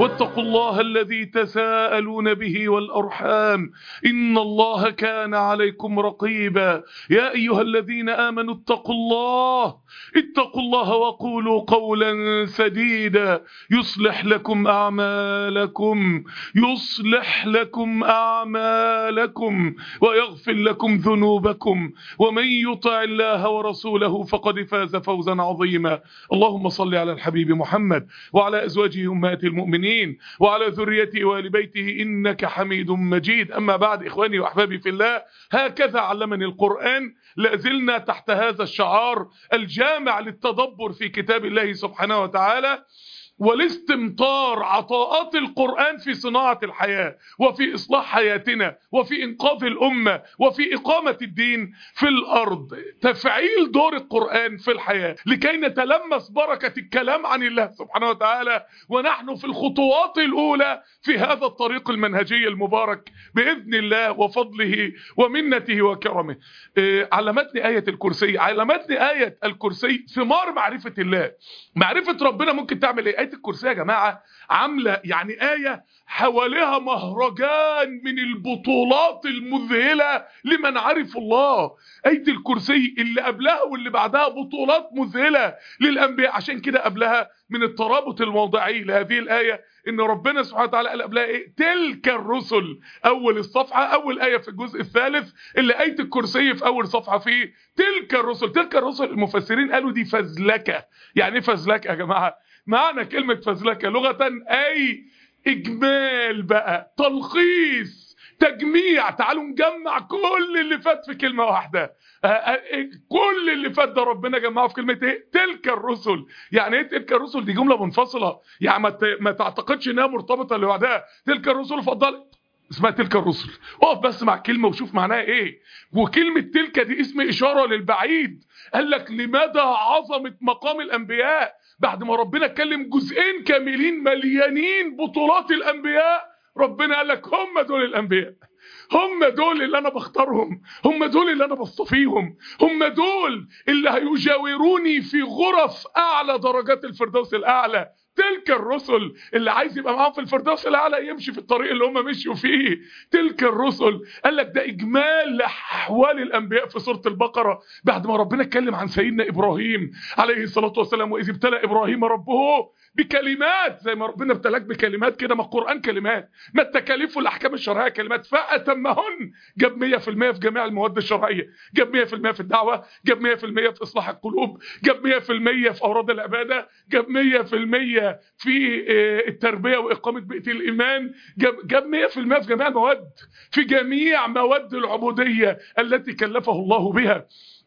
واتقوا الله الذي تساءلون به والأرحام إن الله كان عليكم رقيبا يا أيها الذين آمنوا اتقوا الله اتقوا الله وقولوا قولا سديدا يصلح لكم أعمالكم يصلح لكم أعمالكم ويغفر لكم ذنوبكم ومن يطع الله ورسوله فقد فاز فوزا عظيما اللهم صل على الحبيب محمد وعلى أزواجه أمهات المؤمنين وعلى ذريته وآل بيته إنك حميد مجيد أما بعد إخواني وأحبابي في الله هكذا علمني القرآن لازلنا تحت هذا الشعار الجامع للتدبر في كتاب الله سبحانه وتعالى والاستمطار عطاءات القرآن في صناعة الحياة وفي إصلاح حياتنا وفي إنقاذ الأمة وفي إقامة الدين في الأرض تفعيل دور القرآن في الحياة لكي نتلمس بركة الكلام عن الله سبحانه وتعالى ونحن في الخطوات الأولى في هذا الطريق المنهجي المبارك بإذن الله وفضله ومنته وكرمه إيه علمتني آية الكرسي علمتني آية الكرسي ثمار معرفة الله معرفة ربنا ممكن تعمل إيه آية الكرسي يا جماعة عاملة يعني آية حواليها مهرجان من البطولات المذهلة لمن عرف الله آية الكرسي اللي قبلها واللي بعدها بطولات مذهلة للأنبياء عشان كده قبلها من الترابط الموضعي لهذه الآية ان ربنا سبحانه وتعالى قال قبلها ايه تلك الرسل اول الصفحة اول آية في الجزء الثالث اللي آية الكرسي في اول صفحة فيه تلك الرسل تلك الرسل المفسرين قالوا دي فزلكة يعني ايه فزلكة يا جماعة معنى كلمة فزلكة لغة اي اجمال بقى تلخيص تجميع تعالوا نجمع كل اللي فات في كلمة واحدة كل اللي فات ده ربنا جمعه في كلمة ايه تلك الرسل يعني ايه تلك الرسل دي جملة منفصلة يعني ما, ما تعتقدش انها مرتبطة اللي بعدها تلك الرسل فضل اسمها تلك الرسل اقف بس مع كلمة وشوف معناها ايه وكلمة تلك دي اسم اشارة للبعيد قال لك لمدى عظمة مقام الانبياء بعد ما ربنا اتكلم جزئين كاملين مليانين بطولات الانبياء ربنا قال لك هم دول الانبياء هم دول اللي انا بختارهم هم دول اللي انا بصطفيهم هم دول اللي هيجاوروني في غرف اعلى درجات الفردوس الاعلى تلك الرسل اللي عايز يبقى معاهم في الفردوس الاعلى يمشي في الطريق اللي هم مشيوا فيه تلك الرسل قال لك ده اجمال لاحوال الانبياء في سوره البقره بعد ما ربنا اتكلم عن سيدنا ابراهيم عليه الصلاه والسلام واذ ابتلى ابراهيم ربه بكلمات زي ما ربنا ابتلاك بكلمات كده ما القران كلمات ما التكاليف والاحكام الشرعيه كلمات فاتمهن جاب 100% في جميع المواد الشرعيه جاب 100% في الدعوه جاب 100% في اصلاح القلوب جاب 100% في اوراد العباده جاب 100% في التربيه واقامه بيئه الايمان جاب جاب 100% في جميع المواد في جميع مواد العبوديه التي كلفه الله بها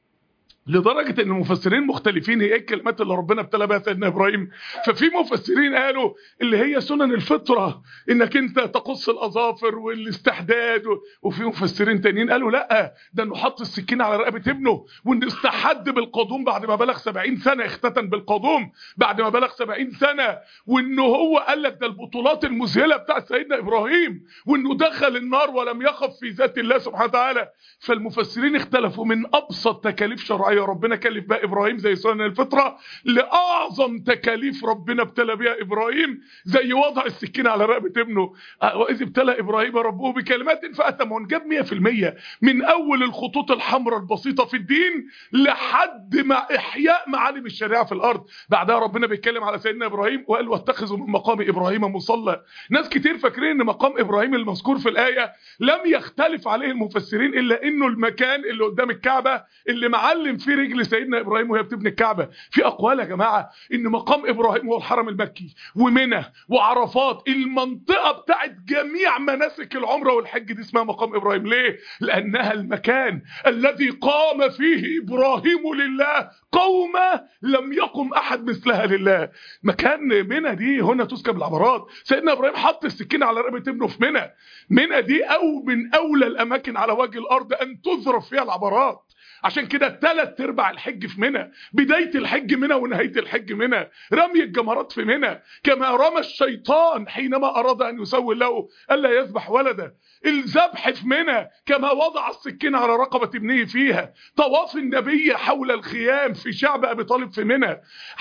لدرجة ان المفسرين مختلفين هي ايه الكلمات اللي ربنا ابتلى بها سيدنا ابراهيم ففي مفسرين قالوا اللي هي سنن الفطرة انك انت تقص الاظافر والاستحداد وفي مفسرين تانيين قالوا لا ده انه حط السكين على رقبة ابنه وانه استحد بالقادوم بعد ما بلغ 70 سنة اختتن بالقادوم بعد ما بلغ 70 سنة وانه هو قال لك ده البطولات المذهلة بتاعت سيدنا ابراهيم وانه دخل النار ولم يخف في ذات الله سبحانه وتعالى فالمفسرين اختلفوا من ابسط تكاليف شرعية ربنا كلف بها ابراهيم زي سنن الفطره لاعظم تكاليف ربنا ابتلى بها ابراهيم زي وضع السكين على رقبه ابنه واذ ابتلى ابراهيم ربه بكلمات فاتمهن جاب 100% من اول الخطوط الحمراء البسيطه في الدين لحد ما احياء معالم الشريعه في الارض بعدها ربنا بيتكلم على سيدنا ابراهيم وقال واتخذوا من مقام ابراهيم مصلى ناس كتير فاكرين ان مقام ابراهيم المذكور في الايه لم يختلف عليه المفسرين الا انه المكان اللي قدام الكعبه اللي معلم فيه رجل سيدنا ابراهيم وهي بتبني الكعبه في اقوال يا جماعه ان مقام ابراهيم هو الحرم المكي ومنى وعرفات المنطقه بتاعت جميع مناسك العمره والحج دي اسمها مقام ابراهيم ليه لانها المكان الذي قام فيه ابراهيم لله قومه لم يقم احد مثلها لله مكان منى دي هنا تسكب العبرات سيدنا ابراهيم حط السكين على رقبه ابنه في منى منى دي او من اولى الاماكن على وجه الارض ان تذرف فيها العبرات عشان كده ثلاث ارباع الحج في منى بدايه الحج منى ونهايه الحج منى رمي الجمرات في منى كما رمى الشيطان حينما اراد ان يسول له الا يذبح ولده الذبح في منى كما وضع السكين على رقبه ابنه فيها طواف النبي حول الخيام في شعب ابي طالب في منى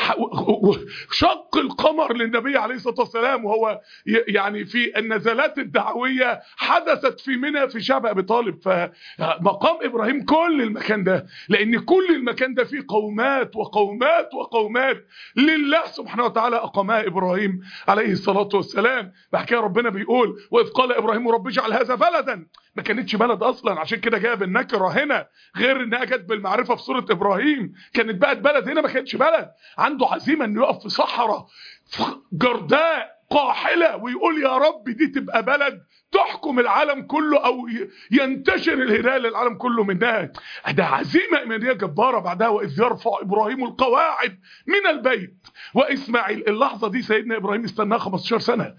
شق القمر للنبي عليه الصلاه والسلام وهو يعني في النزلات الدعويه حدثت في منى في شعب ابي طالب فمقام ابراهيم كل المكان ده لان كل المكان ده فيه قومات وقومات وقومات لله سبحانه وتعالى اقامها ابراهيم عليه الصلاه والسلام بحكي ربنا بيقول واذ قال ابراهيم رب اجعل هذا بلدا ما كانتش بلد اصلا عشان كده جاب النكره هنا غير انها جت بالمعرفه في سوره ابراهيم كانت بقت بلد هنا ما كانتش بلد عنده عزيمه انه يقف في صحراء جرداء قاحله ويقول يا رب دي تبقى بلد تحكم العالم كله او ينتشر الهلال للعالم كله منها ده عزيمه ايمانيه جباره بعدها واذ يرفع ابراهيم القواعد من البيت واسماعيل اللحظه دي سيدنا ابراهيم استناها 15 سنه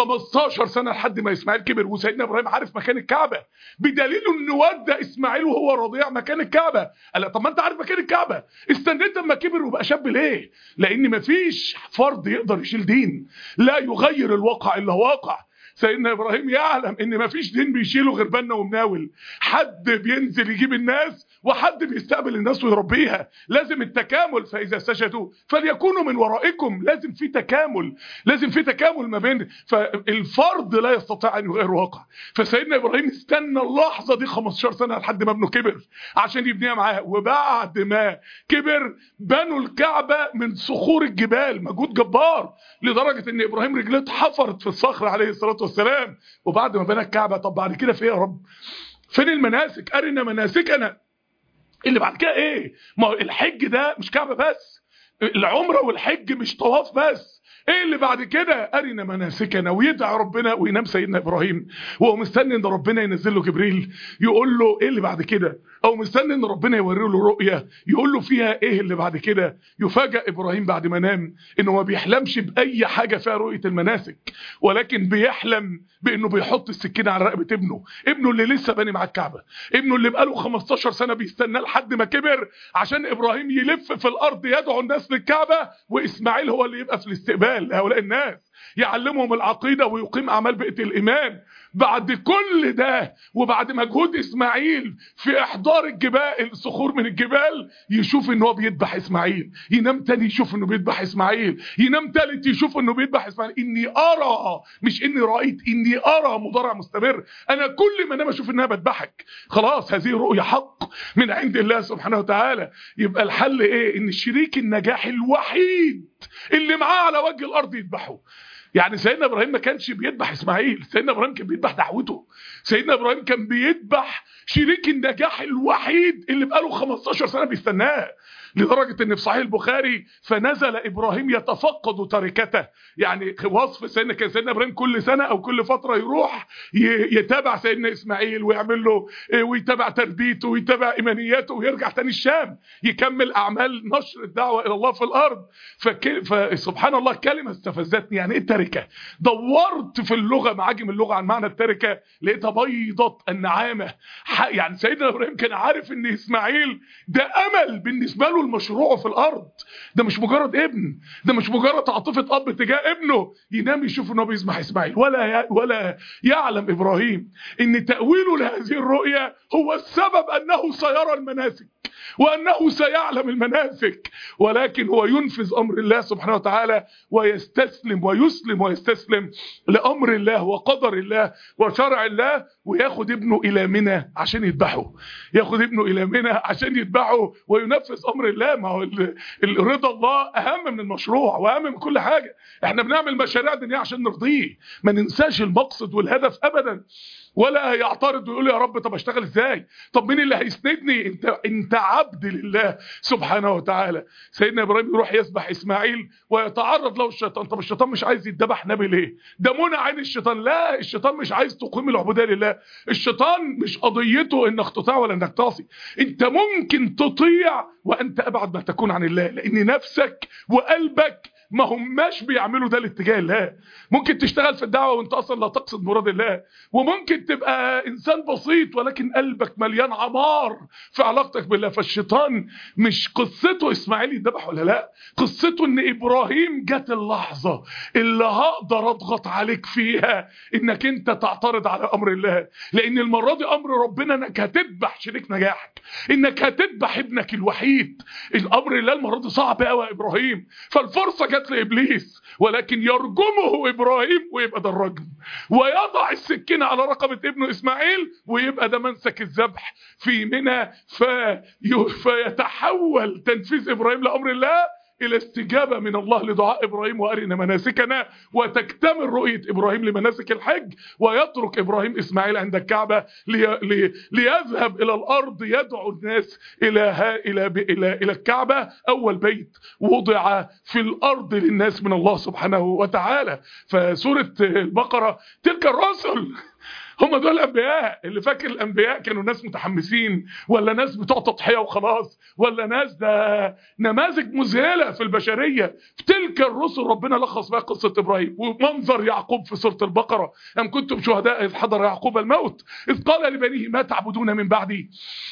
15 سنه لحد ما اسماعيل كبر وسيدنا ابراهيم عارف مكان الكعبه بدليل انه ودى اسماعيل وهو رضيع مكان الكعبه قال طب ما انت عارف مكان الكعبه استنيت اما كبر وبقى شاب ليه لان مفيش فرد يقدر يشيل دين لا يغير الواقع الا واقع سيدنا ابراهيم يعلم ان مفيش دين بيشيله غير بنا ومناول حد بينزل يجيب الناس وحد بيستقبل الناس ويربيها لازم التكامل فاذا سجدوا فليكونوا من ورائكم لازم في تكامل لازم في تكامل ما بين فالفرد لا يستطيع ان يغير واقع فسيدنا ابراهيم استنى اللحظه دي 15 سنه لحد ما ابنه كبر عشان يبنيها معاه وبعد ما كبر بنوا الكعبه من صخور الجبال مجهود جبار لدرجه ان ابراهيم رجليه اتحفرت في الصخر عليه الصلاه والسلام وبعد ما بنى الكعبه طب بعد كده في ايه يا رب فين المناسك ارنا مناسكنا اللي بعد كده ايه ما هو الحج ده مش كعبه بس العمره والحج مش طواف بس ايه اللي بعد كده ارنا مناسكنا ويدعي ربنا وينام سيدنا ابراهيم وهو مستني ان ربنا ينزل له جبريل يقول له ايه اللي بعد كده او مستني ان ربنا يوري له رؤيه يقول له فيها ايه اللي بعد كده يفاجئ ابراهيم بعد ما نام انه ما بيحلمش باي حاجه فيها رؤيه المناسك ولكن بيحلم بانه بيحط السكينه على رقبه ابنه ابنه اللي لسه باني مع الكعبه ابنه اللي بقاله 15 سنه بيستناه لحد ما كبر عشان ابراهيم يلف في الارض يدعو الناس للكعبه واسماعيل هو اللي يبقى في الاستقبال لهؤلاء الناس يعلمهم العقيده ويقيم اعمال بيئه الايمان بعد كل ده وبعد مجهود اسماعيل في احضار الجبال الصخور من الجبال يشوف ان هو بيذبح اسماعيل ينام تاني يشوف انه بيذبح اسماعيل ينام تالت يشوف انه بيذبح اسماعيل اني ارى مش اني رايت اني ارى مضارع مستمر انا كل ما انام اشوف انها بذبحك خلاص هذه رؤيه حق من عند الله سبحانه وتعالى يبقى الحل ايه ان شريك النجاح الوحيد اللي معاه على وجه الارض يذبحه يعني سيدنا ابراهيم ما كانش بيذبح اسماعيل سيدنا ابراهيم كان بيذبح دعوته سيدنا ابراهيم كان بيذبح شريك النجاح الوحيد اللي بقاله 15 سنه بيستناه لدرجة ان في صحيح البخاري فنزل ابراهيم يتفقد تركته يعني وصف سيدنا كان سيدنا ابراهيم كل سنة او كل فترة يروح يتابع سيدنا اسماعيل ويعمل له ويتابع تربيته ويتابع ايمانياته ويرجع تاني الشام يكمل اعمال نشر الدعوة الى الله في الارض فسبحان الله كلمة استفزتني يعني ايه التركة دورت في اللغة معاجم اللغة عن معنى التركة لقيتها بيضة النعامة يعني سيدنا ابراهيم كان عارف ان اسماعيل ده امل بالنسبة له المشروع في الارض ده مش مجرد ابن ده مش مجرد عاطفه اب تجاه ابنه ينام يشوف ان هو بيسمع اسماعيل ولا ي... ولا يعلم ابراهيم ان تاويله لهذه الرؤيه هو السبب انه سيرى المناسك وانه سيعلم المناسك ولكن هو ينفذ امر الله سبحانه وتعالى ويستسلم ويسلم ويستسلم لامر الله وقدر الله وشرع الله وياخد ابنه الى منى عشان يذبحه ياخد ابنه الى منى عشان يذبحه وينفذ امر الله ما هو رضا الله اهم من المشروع واهم من كل حاجه احنا بنعمل مشاريع دنيا عشان نرضيه ما ننساش المقصد والهدف ابدا ولا يعترض ويقول يا رب طب اشتغل ازاي طب مين اللي هيسندني انت انت عبد لله سبحانه وتعالى سيدنا ابراهيم يروح يسبح اسماعيل ويتعرض له الشيطان طب الشيطان مش عايز يتذبح نبي ليه ده منى عين الشيطان لا الشيطان مش عايز تقيم العبوديه لله الشيطان مش قضيته انك تطيع ولا انك تعصي انت ممكن تطيع وانت ابعد ما تكون عن الله لان نفسك وقلبك ما هماش بيعملوا ده لاتجاه الله ممكن تشتغل في الدعوه وانت اصلا لا تقصد مراد الله وممكن تبقى انسان بسيط ولكن قلبك مليان عمار في علاقتك بالله فالشيطان مش قصته اسماعيل يذبح ولا لا قصته ان ابراهيم جت اللحظه اللي هقدر اضغط عليك فيها انك انت تعترض على امر الله لان المره دي امر ربنا انك هتذبح شريك نجاحك انك هتذبح ابنك الوحيد الامر الله المره دي صعب قوي يا ابراهيم فالفرصه جت لابليس ولكن يرجمه ابراهيم ويبقى ده الرجم ويضع السكينه على رقبه ابنه اسماعيل ويبقى ده منسك الذبح في منى في... فيتحول تنفيذ ابراهيم لامر الله الى استجابة من الله لدعاء ابراهيم وارنا مناسكنا وتكتمل رؤية ابراهيم لمناسك الحج ويترك ابراهيم اسماعيل عند الكعبة لي... لي... ليذهب الى الارض يدعو الناس الى ها... الى ب... الى الى الكعبة اول بيت وضع في الارض للناس من الله سبحانه وتعالى فسورة البقرة تلك الرسل هم دول الانبياء اللي فاكر الانبياء كانوا ناس متحمسين ولا ناس بتوع تضحيه وخلاص ولا ناس ده نماذج مذهله في البشريه في تلك الرسل ربنا لخص بقى قصه ابراهيم ومنظر يعقوب في سوره البقره ام كنتم شهداء اذ حضر يعقوب الموت اذ قال لبنيه ما تعبدون من بعدي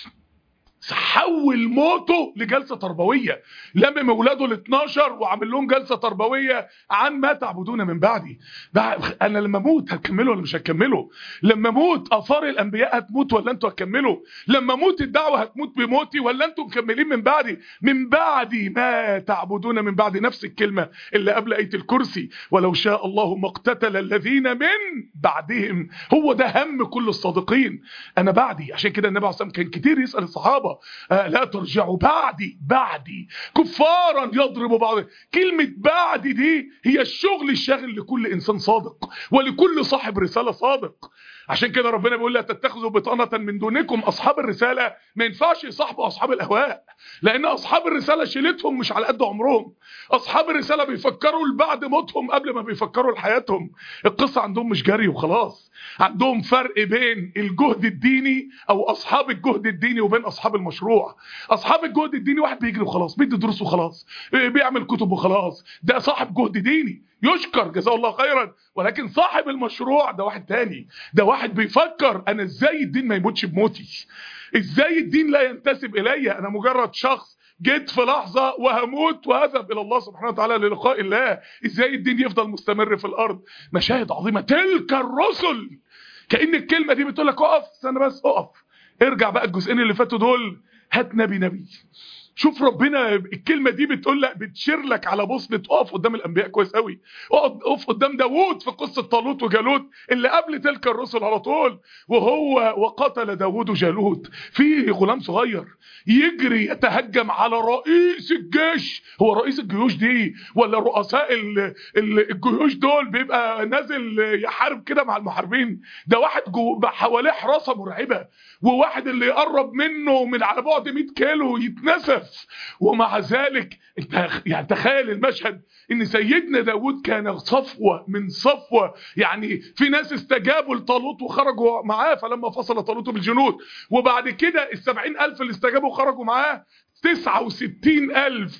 حول موته لجلسة تربوية لمم اولاده ال 12 وعمل لهم جلسة تربوية عن ما تعبدون من بعدي انا لما اموت هتكمله ولا مش هتكمله لما اموت اثار الانبياء هتموت ولا انتوا هتكملوا لما اموت الدعوة هتموت بموتي ولا انتوا مكملين من بعدي من بعدي ما تعبدون من بعدي نفس الكلمة اللي قبل ايه الكرسي ولو شاء الله ما اقتتل الذين من بعدهم هو ده هم كل الصادقين انا بعدي عشان كده النبي عليه الصلاه والسلام كان كتير يسال الصحابه آه لا ترجعوا بعدي بعدي كفارا يضرب بعض كلمة بعدي دي هي الشغل الشاغل لكل إنسان صادق ولكل صاحب رسالة صادق عشان كده ربنا بيقول لا تتخذوا بطانة من دونكم أصحاب الرسالة ما ينفعش يصاحبوا أصحاب الأهواء لأن أصحاب الرسالة شيلتهم مش على قد عمرهم أصحاب الرسالة بيفكروا لبعد موتهم قبل ما بيفكروا لحياتهم القصة عندهم مش جري وخلاص عندهم فرق بين الجهد الديني أو أصحاب الجهد الديني وبين أصحاب المشروع أصحاب الجهد الديني واحد بيجري وخلاص بيدي دروس وخلاص بيعمل كتب وخلاص ده صاحب جهد ديني يشكر جزاه الله خيرا ولكن صاحب المشروع ده واحد تاني ده واحد بيفكر انا ازاي الدين ما يموتش بموتي ازاي الدين لا ينتسب الي انا مجرد شخص جيت في لحظة وهموت وهذهب إلى الله سبحانه وتعالى للقاء الله إزاي الدين يفضل مستمر في الأرض مشاهد عظيمة تلك الرسل كأن الكلمة دي بتقول لك اقف استنى بس اقف ارجع بقى الجزئين اللي فاتوا دول هات نبي نبي شوف ربنا الكلمة دي بتقول لك بتشير لك على بوصلة اقف قدام الانبياء كويس قوي اقف قدام داوود في قصة طالوت وجالوت اللي قبل تلك الرسل على طول وهو وقتل داوود جالوت في غلام صغير يجري يتهجم على رئيس الجيش هو رئيس الجيوش دي ولا رؤساء الجيوش دول بيبقى نازل يحارب كده مع المحاربين ده واحد جو حواليه حراسة مرعبة وواحد اللي يقرب منه من على بعد 100 كيلو يتنسف ومع ذلك يعني تخيل المشهد ان سيدنا داود كان صفوة من صفوة يعني في ناس استجابوا لطالوت وخرجوا معاه فلما فصل طالوت بالجنود وبعد كده السبعين ألف اللي استجابوا وخرجوا معاه تسعة وستين ألف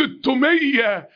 ستمية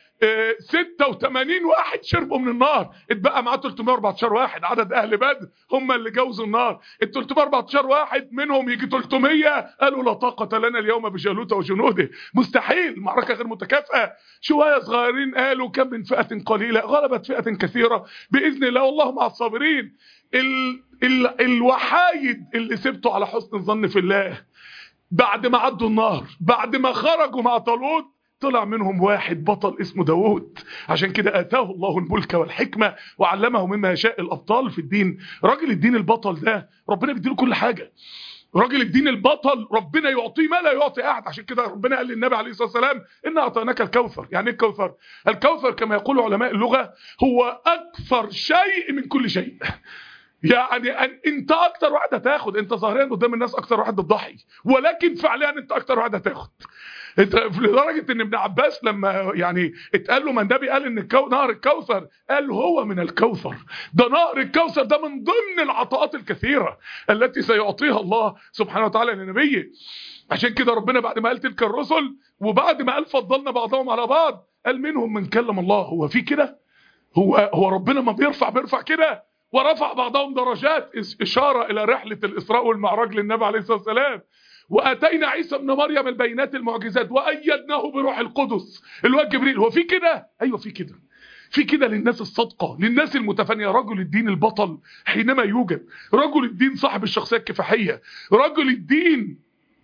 86 واحد شربوا من النار اتبقى معاه 314 واحد عدد اهل بدر هم اللي جوزوا النار ال 314 واحد منهم يجي 300 قالوا لا طاقه لنا اليوم بجالوت وجنوده مستحيل معركه غير متكافئه شويه صغيرين قالوا كم من فئه قليله غلبت فئه كثيره باذن الله والله مع الصابرين ال ال الوحايد اللي سبتوا على حسن الظن في الله بعد ما عدوا النار بعد ما خرجوا مع طالوت طلع منهم واحد بطل اسمه داوود عشان كده آتاه الله الملك والحكمة وعلمه مما يشاء الأبطال في الدين راجل الدين البطل ده ربنا بيديله كل حاجة راجل الدين البطل ربنا يعطيه ما لا يعطي احد عشان كده ربنا قال للنبي عليه الصلاه والسلام ان اعطيناك الكوثر يعني ايه الكوثر الكوثر كما يقول علماء اللغه هو اكثر شيء من كل شيء يعني انت اكتر واحد هتاخد انت ظاهريا قدام الناس اكتر واحد بتضحي ولكن فعليا انت اكتر واحد هتاخد انت لدرجه ان ابن عباس لما يعني اتقال له ما النبي قال ان الكو... نهر الكوثر قال هو من الكوثر ده نهر الكوثر ده من ضمن العطاءات الكثيره التي سيعطيها الله سبحانه وتعالى لنبيه عشان كده ربنا بعد ما قال تلك الرسل وبعد ما قال فضلنا بعضهم على بعض قال منهم من كلم الله هو في كده هو هو ربنا ما بيرفع بيرفع كده ورفع بعضهم درجات إشارة إلى رحلة الإسراء والمعراج للنبي عليه الصلاة والسلام واتينا عيسى ابن مريم البينات المعجزات وايدناه بروح القدس اللي هو جبريل هو في كده ايوه في كده في كده للناس الصادقه للناس المتفانيه رجل الدين البطل حينما يوجد رجل الدين صاحب الشخصيه الكفاحيه رجل الدين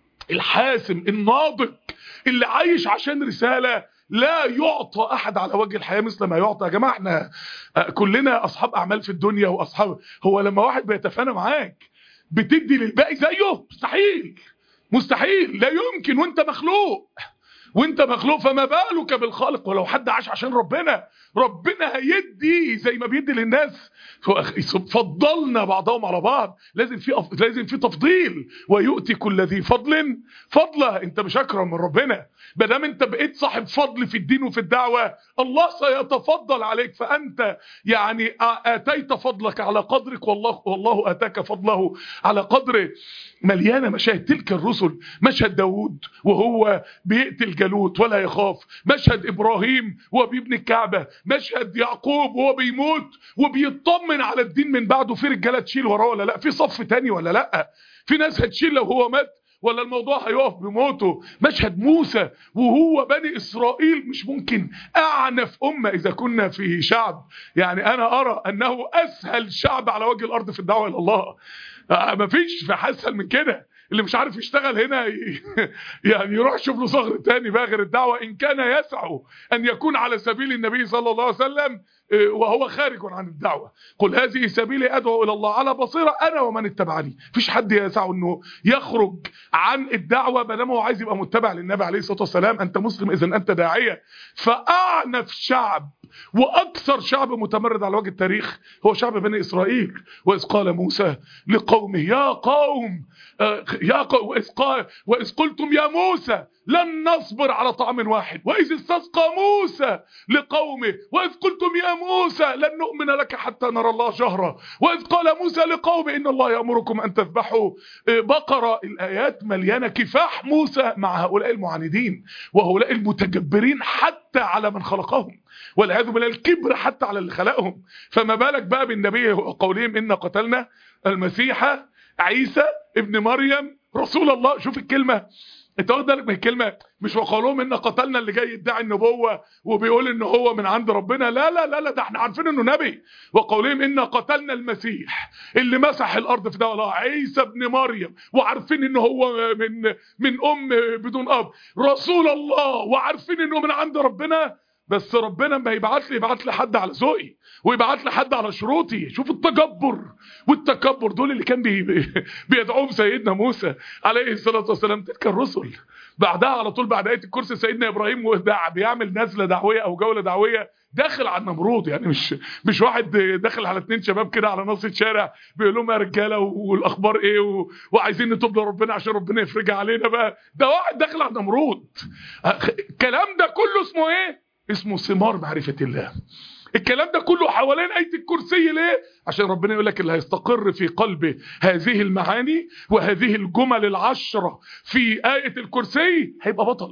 الحاسم الناضج اللي عايش عشان رساله لا يعطى احد على وجه الحياه مثل ما يعطى يا جماعه احنا كلنا اصحاب اعمال في الدنيا واصحاب هو لما واحد بيتفانى معاك بتدي للباقي زيه مستحيل مستحيل لا يمكن وانت مخلوق وانت مخلوق فما بالك بالخالق ولو حد عاش عشان ربنا ربنا هيدي زي ما بيدي للناس فضلنا بعضهم على بعض لازم في أف... لازم في تفضيل ويؤتي كل ذي فضل فضله انت مش اكرم من ربنا ما دام انت بقيت صاحب فضل في الدين وفي الدعوه الله سيتفضل عليك فانت يعني اتيت فضلك على قدرك والله والله اتاك فضله على قدره مليانه مشاهد تلك الرسل مشهد داوود وهو بيقتل جالوت ولا يخاف مشهد ابراهيم وهو بيبني الكعبه مشهد يعقوب وهو بيموت وبيطمن على الدين من بعده في رجاله تشيل وراه ولا لا في صف تاني ولا لا في ناس هتشيل لو هو مات ولا الموضوع هيقف بموته مشهد موسى وهو بني إسرائيل مش ممكن أعنف أمة إذا كنا في شعب يعني أنا أرى أنه أسهل شعب على وجه الأرض في الدعوة إلى الله مفيش في حسن من كده اللي مش عارف يشتغل هنا يعني يروح يشوف له صغر تاني بقى غير الدعوة إن كان يسعه أن يكون على سبيل النبي صلى الله عليه وسلم وهو خارج عن الدعوة قل هذه سبيلي أدعو إلى الله على بصيرة أنا ومن اتبعني فيش حد يسعه أنه يخرج عن الدعوة بينما هو عايز يبقى متبع للنبي عليه الصلاة والسلام أنت مسلم إذا أنت داعية فأعنف شعب وأكثر شعب متمرد على وجه التاريخ هو شعب بني إسرائيل وإذ قال موسى لقومه يا قوم يا قوم وإذ, قال وإذ قلتم يا موسى لن نصبر على طعام واحد وإذ استسقى موسى لقومه وإذ قلتم يا موسى لن نؤمن لك حتى نرى الله جهرا وإذ قال موسى لقومه إن الله يأمركم أن تذبحوا بقرة الآيات مليانة كفاح موسى مع هؤلاء المعاندين وهؤلاء المتجبرين حتى على من خلقهم والعياذ بالله الكبر حتى على اللي خلقهم فما بالك بقى بالنبي وقولهم إن قتلنا المسيح عيسى ابن مريم رسول الله شوف الكلمة انت واخد بالك من الكلمه مش وقالوهم ان قتلنا اللي جاي يدعي النبوه وبيقول ان هو من عند ربنا لا لا لا لا ده احنا عارفين انه نبي وقولهم ان قتلنا المسيح اللي مسح الارض في ده الله عيسى ابن مريم وعارفين ان هو من من ام بدون اب رسول الله وعارفين انه من عند ربنا بس ربنا ما يبعت لي يبعت لي حد على ذوقي ويبعت لي حد على شروطي شوف التجبر والتكبر دول اللي كان بي بيدعوهم سيدنا موسى عليه الصلاه والسلام تلك الرسل بعدها على طول بعد ايه الكرسي سيدنا ابراهيم ودع بيعمل نزله دعويه او جوله دعويه داخل على النمرود يعني مش مش واحد داخل على اتنين شباب كده على نص الشارع بيقول لهم يا رجاله والاخبار ايه و... وعايزين نتوب لربنا عشان ربنا يفرجها علينا بقى ده واحد داخل على النمرود الكلام ده كله اسمه ايه اسمه ثمار معرفة الله الكلام ده كله حوالين آية الكرسي ليه؟ عشان ربنا يقول لك اللي هيستقر في قلبه هذه المعاني وهذه الجمل العشرة في آية الكرسي هيبقى بطل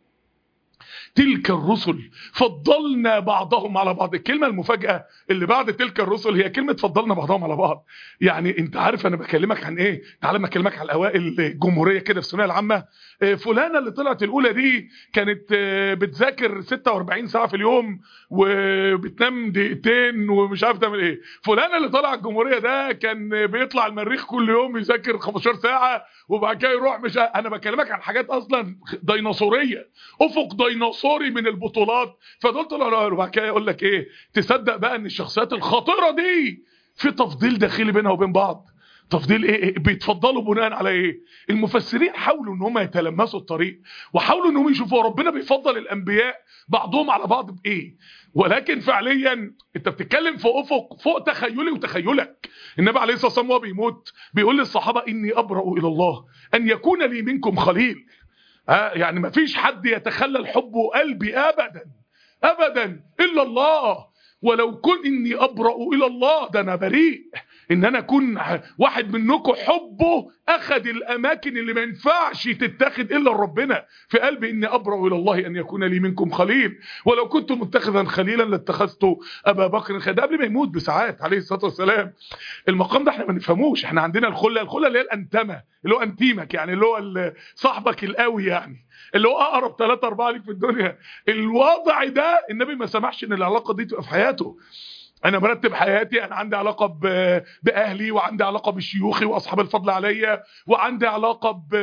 تلك الرسل فضلنا بعضهم على بعض الكلمة المفاجأة اللي بعد تلك الرسل هي كلمة فضلنا بعضهم على بعض يعني انت عارف انا بكلمك عن ايه تعال ما اكلمك عن الاوائل الجمهورية كده في الثانويه العامة فلانة اللي طلعت الاولى دي كانت بتذاكر 46 ساعة في اليوم وبتنام دقيقتين ومش عارف تعمل ايه فلانة اللي طلع الجمهورية ده كان بيطلع المريخ كل يوم يذاكر 15 ساعة وبعد كده يروح مش انا بكلمك عن حاجات اصلا ديناصورية افق ديناصوري من البطولات فدول طلعوا وبعد كده يقول لك ايه تصدق بقى ان الشخصيات الخطيرة دي في تفضيل داخلي بينها وبين بعض تفضيل ايه, إيه بيتفضلوا بناء على ايه المفسرين حاولوا ان هم يتلمسوا الطريق وحاولوا ان هم يشوفوا ربنا بيفضل الانبياء بعضهم على بعض بايه ولكن فعليا انت بتتكلم في افق فوق تخيلي وتخيلك النبي عليه الصلاه والسلام وهو بيموت بيقول للصحابه اني ابرا الى الله ان يكون لي منكم خليل آه يعني ما فيش حد يتخلل حبه قلبي ابدا ابدا الا الله ولو كن اني ابرأ الى الله ده انا بريء ان انا اكون واحد منكم حبه اخذ الاماكن اللي ما ينفعش تتاخد الا ربنا في قلبي اني ابرأ الى الله ان يكون لي منكم خليل ولو كنت متخذا خليلا لاتخذت ابا بكر خليلا قبل ما يموت بساعات عليه الصلاه والسلام المقام ده احنا ما نفهموش احنا عندنا الخله الخله اللي هي الانتمه اللي هو انتيمك يعني اللي هو صاحبك القوي يعني اللي هو اقرب ثلاثة أربعة ليك في الدنيا الوضع ده النبي ما سمحش ان العلاقه دي تبقى في حياته انا مرتب حياتي انا عندي علاقه باهلي وعندي علاقه بشيوخي واصحاب الفضل عليا وعندي علاقه ب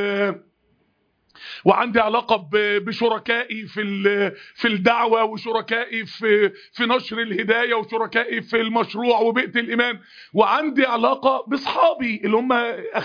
وعندي علاقه بشركائي في في الدعوه وشركائي في في نشر الهدايه وشركائي في المشروع وبيئه الايمان وعندي علاقه باصحابي اللي هم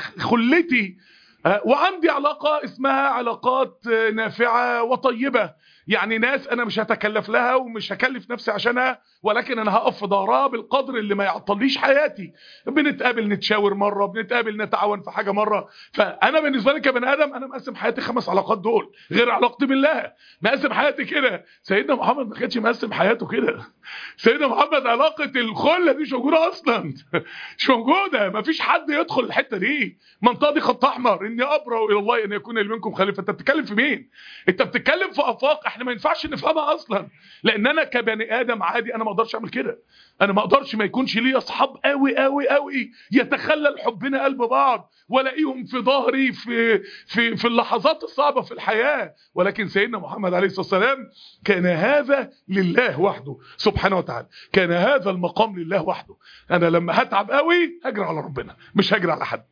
خلتي وعندي علاقه اسمها علاقات نافعه وطيبه يعني ناس انا مش هتكلف لها ومش هكلف نفسي عشانها ولكن انا هقف في ظهرها بالقدر اللي ما يعطليش حياتي بنتقابل نتشاور مره بنتقابل نتعاون في حاجه مره فانا بالنسبه لي كبني ادم انا مقسم حياتي خمس علاقات دول غير علاقتي بالله مقسم حياتي كده سيدنا محمد ما كانش مقسم حياته كده سيدنا محمد علاقه الخله دي مش موجوده اصلا مش موجوده ما فيش حد يدخل الحته دي المنطقه دي خط احمر اني ابرأ الى الله ان يكون لي منكم خليفه انت بتتكلم في مين انت بتتكلم في افاق احنا ما ينفعش نفهمها اصلا لان انا كبني ادم عادي انا ما اقدرش اعمل كده انا ما اقدرش ما يكونش لي اصحاب قوي قوي قوي يتخلل حبنا قلب بعض والاقيهم في ظهري في في في اللحظات الصعبه في الحياه ولكن سيدنا محمد عليه الصلاه والسلام كان هذا لله وحده سبحانه وتعالى كان هذا المقام لله وحده انا لما هتعب قوي هجري على ربنا مش هجري على حد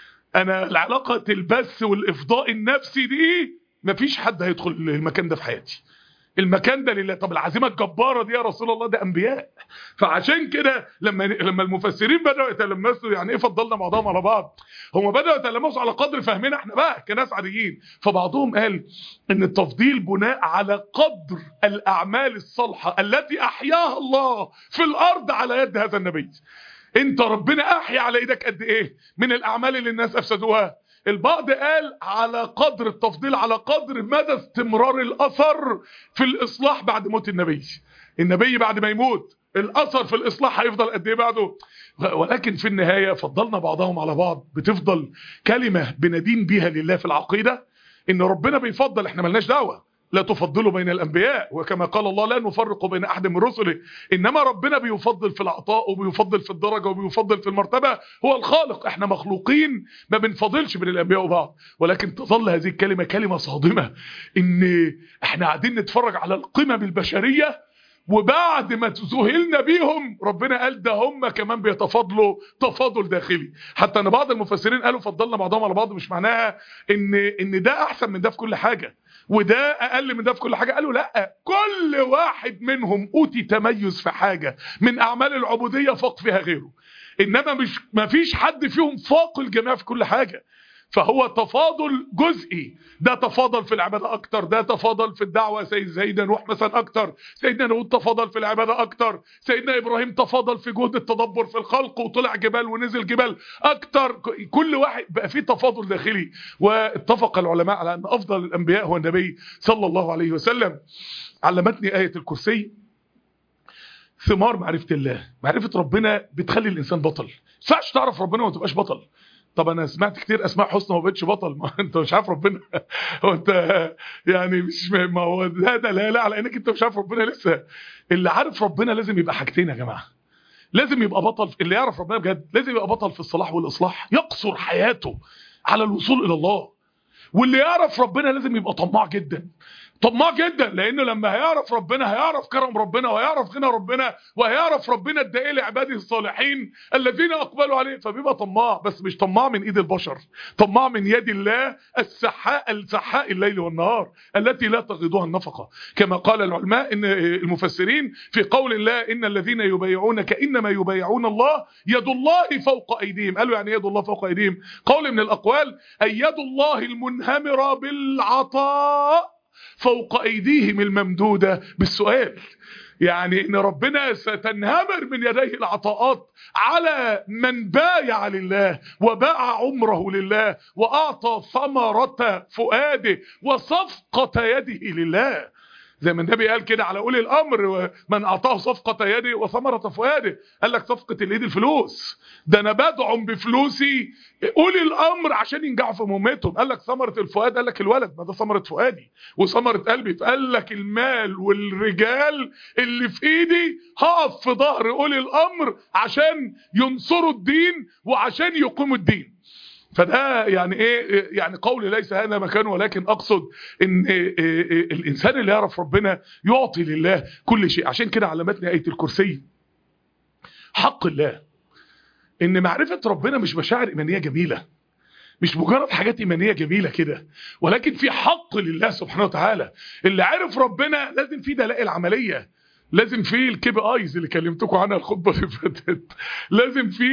انا العلاقه البث والافضاء النفسي دي مفيش حد هيدخل المكان ده في حياتي المكان ده لله طب العزيمه الجباره دي يا رسول الله ده انبياء فعشان كده لما لما المفسرين بداوا يتلمسوا يعني ايه فضلنا بعضهم على بعض هم بداوا يتلمسوا على قدر فهمنا احنا بقى كناس عاديين فبعضهم قال ان التفضيل بناء على قدر الاعمال الصالحه التي احياها الله في الارض على يد هذا النبي انت ربنا احيا على ايدك قد ايه من الاعمال اللي الناس افسدوها البعض قال على قدر التفضيل على قدر مدى استمرار الاثر في الاصلاح بعد موت النبي النبي بعد ما يموت الاثر في الاصلاح هيفضل قد ايه بعده ولكن في النهايه فضلنا بعضهم على بعض بتفضل كلمه بندين بيها لله في العقيده ان ربنا بيفضل احنا ملناش دعوه لا تفضلوا بين الأنبياء وكما قال الله لا نفرق بين أحد من رسله إنما ربنا بيفضل في العطاء وبيفضل في الدرجة وبيفضل في المرتبة هو الخالق احنا مخلوقين ما بنفضلش بين الأنبياء وبعض ولكن تظل هذه الكلمة كلمة صادمة إن احنا قاعدين نتفرج على القمم البشرية وبعد ما تذهلنا بيهم ربنا قال ده هم كمان بيتفاضلوا تفاضل داخلي حتى ان بعض المفسرين قالوا فضلنا بعضهم على بعض مش معناها ان ان ده احسن من ده في كل حاجه وده اقل من ده في كل حاجه قالوا لا كل واحد منهم اوتي تميز في حاجه من اعمال العبوديه فاق فيها غيره انما مش ما فيش حد فيهم فاق الجميع في كل حاجه فهو تفاضل جزئي ده تفاضل في العبادة أكتر ده تفاضل في الدعوة سيد سيدنا نوح مثلا أكتر سيدنا نوح تفاضل في العبادة أكتر سيدنا إبراهيم تفاضل في جهد التدبر في الخلق وطلع جبال ونزل جبال أكتر كل واحد بقى فيه تفاضل داخلي واتفق العلماء على أن أفضل الأنبياء هو النبي صلى الله عليه وسلم علمتني آية الكرسي ثمار معرفة الله معرفة ربنا بتخلي الإنسان بطل فاش تعرف ربنا وما تبقاش بطل طب انا سمعت كتير اسماء حسنى وما بقتش بطل ما انت مش عارف ربنا هو انت يعني مش ما هو ده دلاله على انك انت مش عارف ربنا لسه اللي عارف ربنا لازم يبقى حاجتين يا جماعه لازم يبقى بطل اللي يعرف ربنا بجد لازم يبقى بطل في الصلاح والاصلاح يقصر حياته على الوصول الى الله واللي يعرف ربنا لازم يبقى طماع جدا طماع جدا لانه لما هيعرف ربنا هيعرف كرم ربنا وهيعرف غنى ربنا وهيعرف ربنا ادى ايه لعباده الصالحين الذين اقبلوا عليه فبيبقى طماع بس مش طماع من ايد البشر طماع من يد الله السحاء السحاء الليل والنهار التي لا تغضها النفقه كما قال العلماء ان المفسرين في قول الله ان الذين يبايعونك انما يبايعون الله يد الله فوق ايديهم قالوا يعني يد الله فوق ايديهم قول من الاقوال اي يد الله المنهمره بالعطاء فوق ايديهم الممدودة بالسؤال يعني ان ربنا ستنهمر من يديه العطاءات على من بايع لله وباع عمره لله واعطى ثمرة فؤاده وصفقة يده لله زي ما النبي قال كده على اولي الامر من اعطاه صفقه يده وثمره فؤاده قال لك صفقه اليد الفلوس ده انا بدعم بفلوسي اولي الامر عشان ينجحوا في مهمتهم قال لك ثمره الفؤاد قال لك الولد ما ده ثمره فؤادي وثمره قلبي فقال لك المال والرجال اللي في ايدي هقف في ظهر اولي الامر عشان ينصروا الدين وعشان يقيموا الدين فده يعني ايه يعني قولي ليس هذا مكانه ولكن اقصد ان إيه إيه الانسان اللي يعرف ربنا يعطي لله كل شيء عشان كده علمتني ايه الكرسي حق الله ان معرفة ربنا مش مشاعر ايمانية جميلة مش مجرد حاجات ايمانيه جميله كده ولكن في حق لله سبحانه وتعالى اللي عرف ربنا لازم في دلائل عمليه لازم في الكي بي ايز اللي كلمتكم عنها الخطبه اللي فاتت لازم في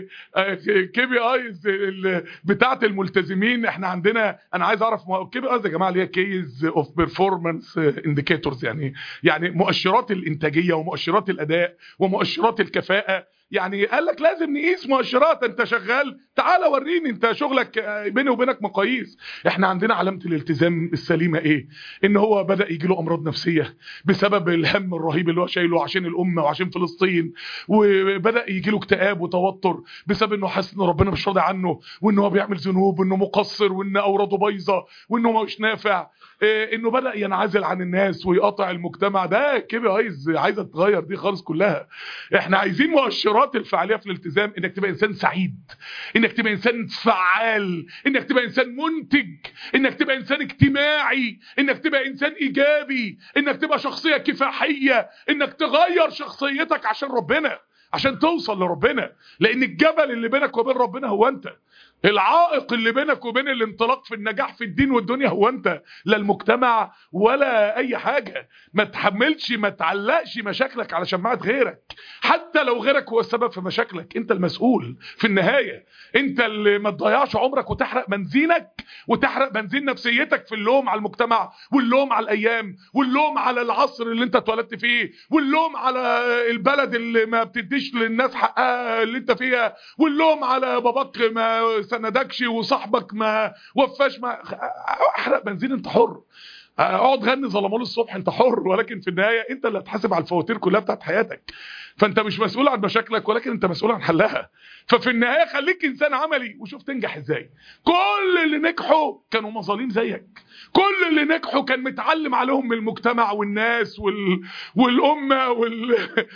كي بي ايز بتاعه الملتزمين احنا عندنا انا عايز اعرف كي بي ايز يا جماعه اللي هي كيز اوف بيرفورمانس انديكيتورز يعني يعني مؤشرات الانتاجيه ومؤشرات الاداء ومؤشرات الكفاءه يعني قال لك لازم نقيس مؤشرات انت شغال تعال وريني انت شغلك بيني وبينك مقاييس احنا عندنا علامه الالتزام السليمه ايه ان هو بدا يجي له امراض نفسيه بسبب الهم الرهيب اللي هو شايله عشان الامه وعشان فلسطين وبدا يجي له اكتئاب وتوتر بسبب انه حاسس ان ربنا مش راضي عنه وان هو بيعمل ذنوب وانه مقصر وان اوراده بايظه وانه مش نافع إيه انه بدا ينعزل عن الناس ويقطع المجتمع ده كده عايز عايزه تتغير دي خالص كلها احنا عايزين مؤشرات الفعاليه في الالتزام انك تبقى انسان سعيد انك تبقى انسان فعال انك تبقى انسان منتج انك تبقى انسان اجتماعي انك تبقى انسان ايجابي انك تبقى شخصيه كفاحيه انك تغير شخصيتك عشان ربنا عشان توصل لربنا لان الجبل اللي بينك وبين ربنا هو انت العائق اللي بينك وبين الانطلاق في النجاح في الدين والدنيا هو انت لا المجتمع ولا اي حاجة ما تحملش ما تعلقش مشاكلك على شماعة غيرك حتى لو غيرك هو السبب في مشاكلك انت المسؤول في النهاية انت اللي ما تضيعش عمرك وتحرق بنزينك وتحرق بنزين نفسيتك في اللوم على المجتمع واللوم على الايام واللوم على العصر اللي انت اتولدت فيه واللوم على البلد اللي ما بتديش للناس حقها اللي انت فيها واللوم على باباك ما سندكش وصاحبك ما وفاش ما احرق بنزين انت حر اقعد غني ظلمون الصبح انت حر ولكن في النهايه انت اللي هتحاسب على الفواتير كلها بتاعت حياتك فانت مش مسؤول عن مشاكلك ولكن انت مسؤول عن حلها ففي النهايه خليك انسان عملي وشوف تنجح ازاي كل اللي نجحوا كانوا مظالم زيك كل اللي نجحوا كان متعلم عليهم من المجتمع والناس وال... والامه وال...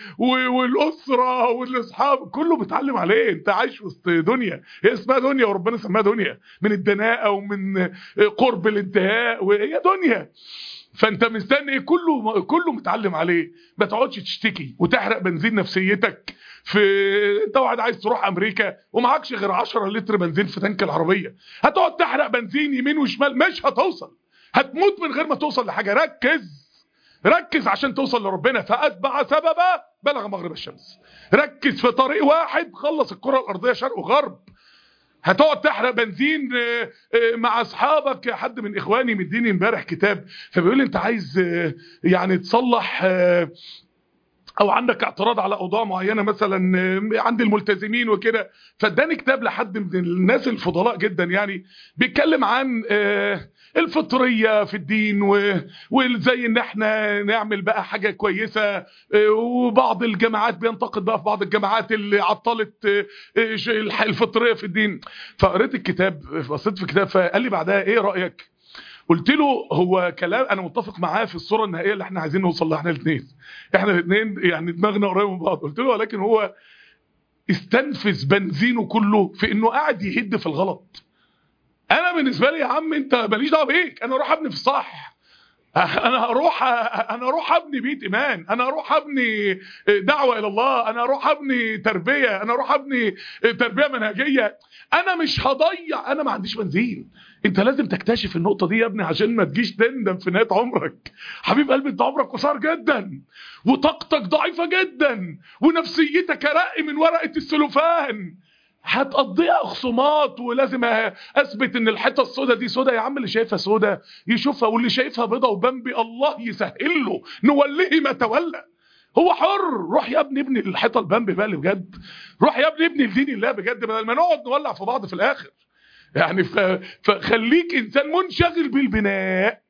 والاسره والاصحاب كله بيتعلم عليه انت عايش وسط دنيا هي اسمها دنيا وربنا سماها دنيا من الدناءه ومن قرب الانتهاء وهي دنيا فانت مستني ايه كله كله متعلم عليه ما تقعدش تشتكي وتحرق بنزين نفسيتك في انت واحد عايز تروح امريكا ومعكش غير 10 لتر بنزين في تانك العربيه هتقعد تحرق بنزين يمين وشمال مش هتوصل هتموت من غير ما توصل لحاجه ركز ركز عشان توصل لربنا فاتبع سببا بلغ مغرب الشمس ركز في طريق واحد خلص الكره الارضيه شرق وغرب هتقعد تحرق بنزين مع اصحابك حد من اخواني مديني امبارح كتاب فبيقول لي انت عايز يعني تصلح او عندك اعتراض على اوضاع معينه مثلا عند الملتزمين وكده فاداني كتاب لحد من الناس الفضلاء جدا يعني بيتكلم عن الفطريه في الدين وازاي ان احنا نعمل بقى حاجه كويسه وبعض الجماعات بينتقد بقى في بعض الجماعات اللي عطلت الفطريه في الدين فقريت الكتاب بصيت في الكتاب فقال لي بعدها ايه رايك قلت له هو كلام انا متفق معاه في الصوره النهائيه اللي احنا عايزين نوصل لها احنا الاثنين احنا الاثنين يعني دماغنا قريبه من بعض قلت له ولكن هو استنفذ بنزينه كله في انه قاعد يهد في الغلط انا بالنسبه لي يا عم انت ماليش دعوه بيك انا اروح ابني في الصح انا هروح انا اروح ابني بيت ايمان انا اروح ابني دعوه الى الله انا اروح ابني تربيه انا اروح ابني تربيه منهجيه انا مش هضيع انا ما عنديش بنزين انت لازم تكتشف النقطه دي يا ابني عشان ما تجيش تندم في نهايه عمرك حبيب قلبي انت عمرك قصير جدا وطاقتك ضعيفه جدا ونفسيتك رق من ورقه السلوفان هتقضيها خصومات ولازم اثبت ان الحته السوداء دي سوداء يا عم اللي شايفها سوداء يشوفها واللي شايفها بيضه وبمبي الله يسهل له نوليه ما تولى هو حر روح يا ابني ابني الحيطه البمبي بقى اللي بجد روح يا ابني ابني لدين الله بجد بدل ما نقعد نولع في بعض في الاخر يعني فخليك انسان منشغل بالبناء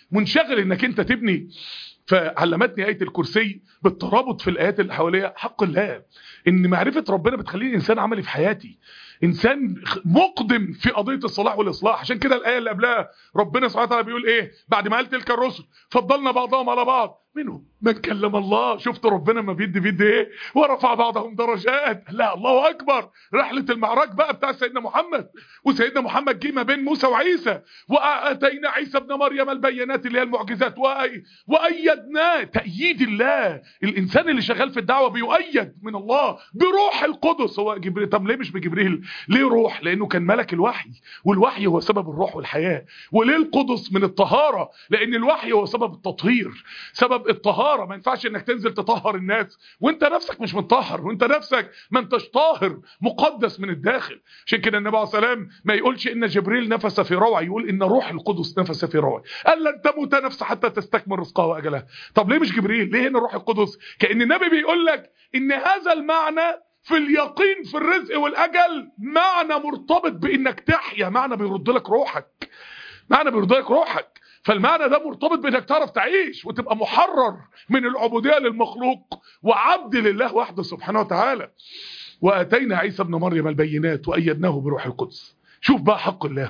منشغل انك انت تبني فعلمتني آية الكرسي بالترابط في الآيات اللي حواليها حق الله إن معرفة ربنا بتخليني إنسان عملي في حياتي إنسان مقدم في قضية الصلاح والإصلاح عشان كده الآية اللي قبلها ربنا سبحانه وتعالى بيقول إيه بعد ما قال تلك الرسل فضلنا بعضهم على بعض منهم من كلم الله شفت ربنا ما بيدي بيدي ايه ورفع بعضهم درجات لا الله اكبر رحله المعراج بقى بتاع سيدنا محمد وسيدنا محمد جه ما بين موسى وعيسى واتينا عيسى ابن مريم البينات اللي هي المعجزات وايدناه تاييد الله الانسان اللي شغال في الدعوه بيؤيد من الله بروح القدس هو جبريل طب ليه مش بجبريل ليه روح لانه كان ملك الوحي والوحي هو سبب الروح والحياه وليه القدس من الطهاره لان الوحي هو سبب التطهير سبب الطهاره ما ينفعش انك تنزل تطهر الناس وانت نفسك مش متطهر وانت نفسك ما انتش طاهر مقدس من الداخل عشان كده النبي عليه السلام ما يقولش ان جبريل نفس في روعي يقول ان روح القدس نفس في روعي قال لن تموت نفس حتى تستكمل رزقها واجلها طب ليه مش جبريل ليه هنا الروح القدس كان النبي بيقول لك ان هذا المعنى في اليقين في الرزق والاجل معنى مرتبط بانك تحيا معنى بيرد لك روحك معنى بيرد لك روحك فالمعنى ده مرتبط بانك تعرف تعيش وتبقى محرر من العبوديه للمخلوق وعبد لله وحده سبحانه وتعالى واتينا عيسى ابن مريم البينات وايدناه بروح القدس شوف بقى حق الله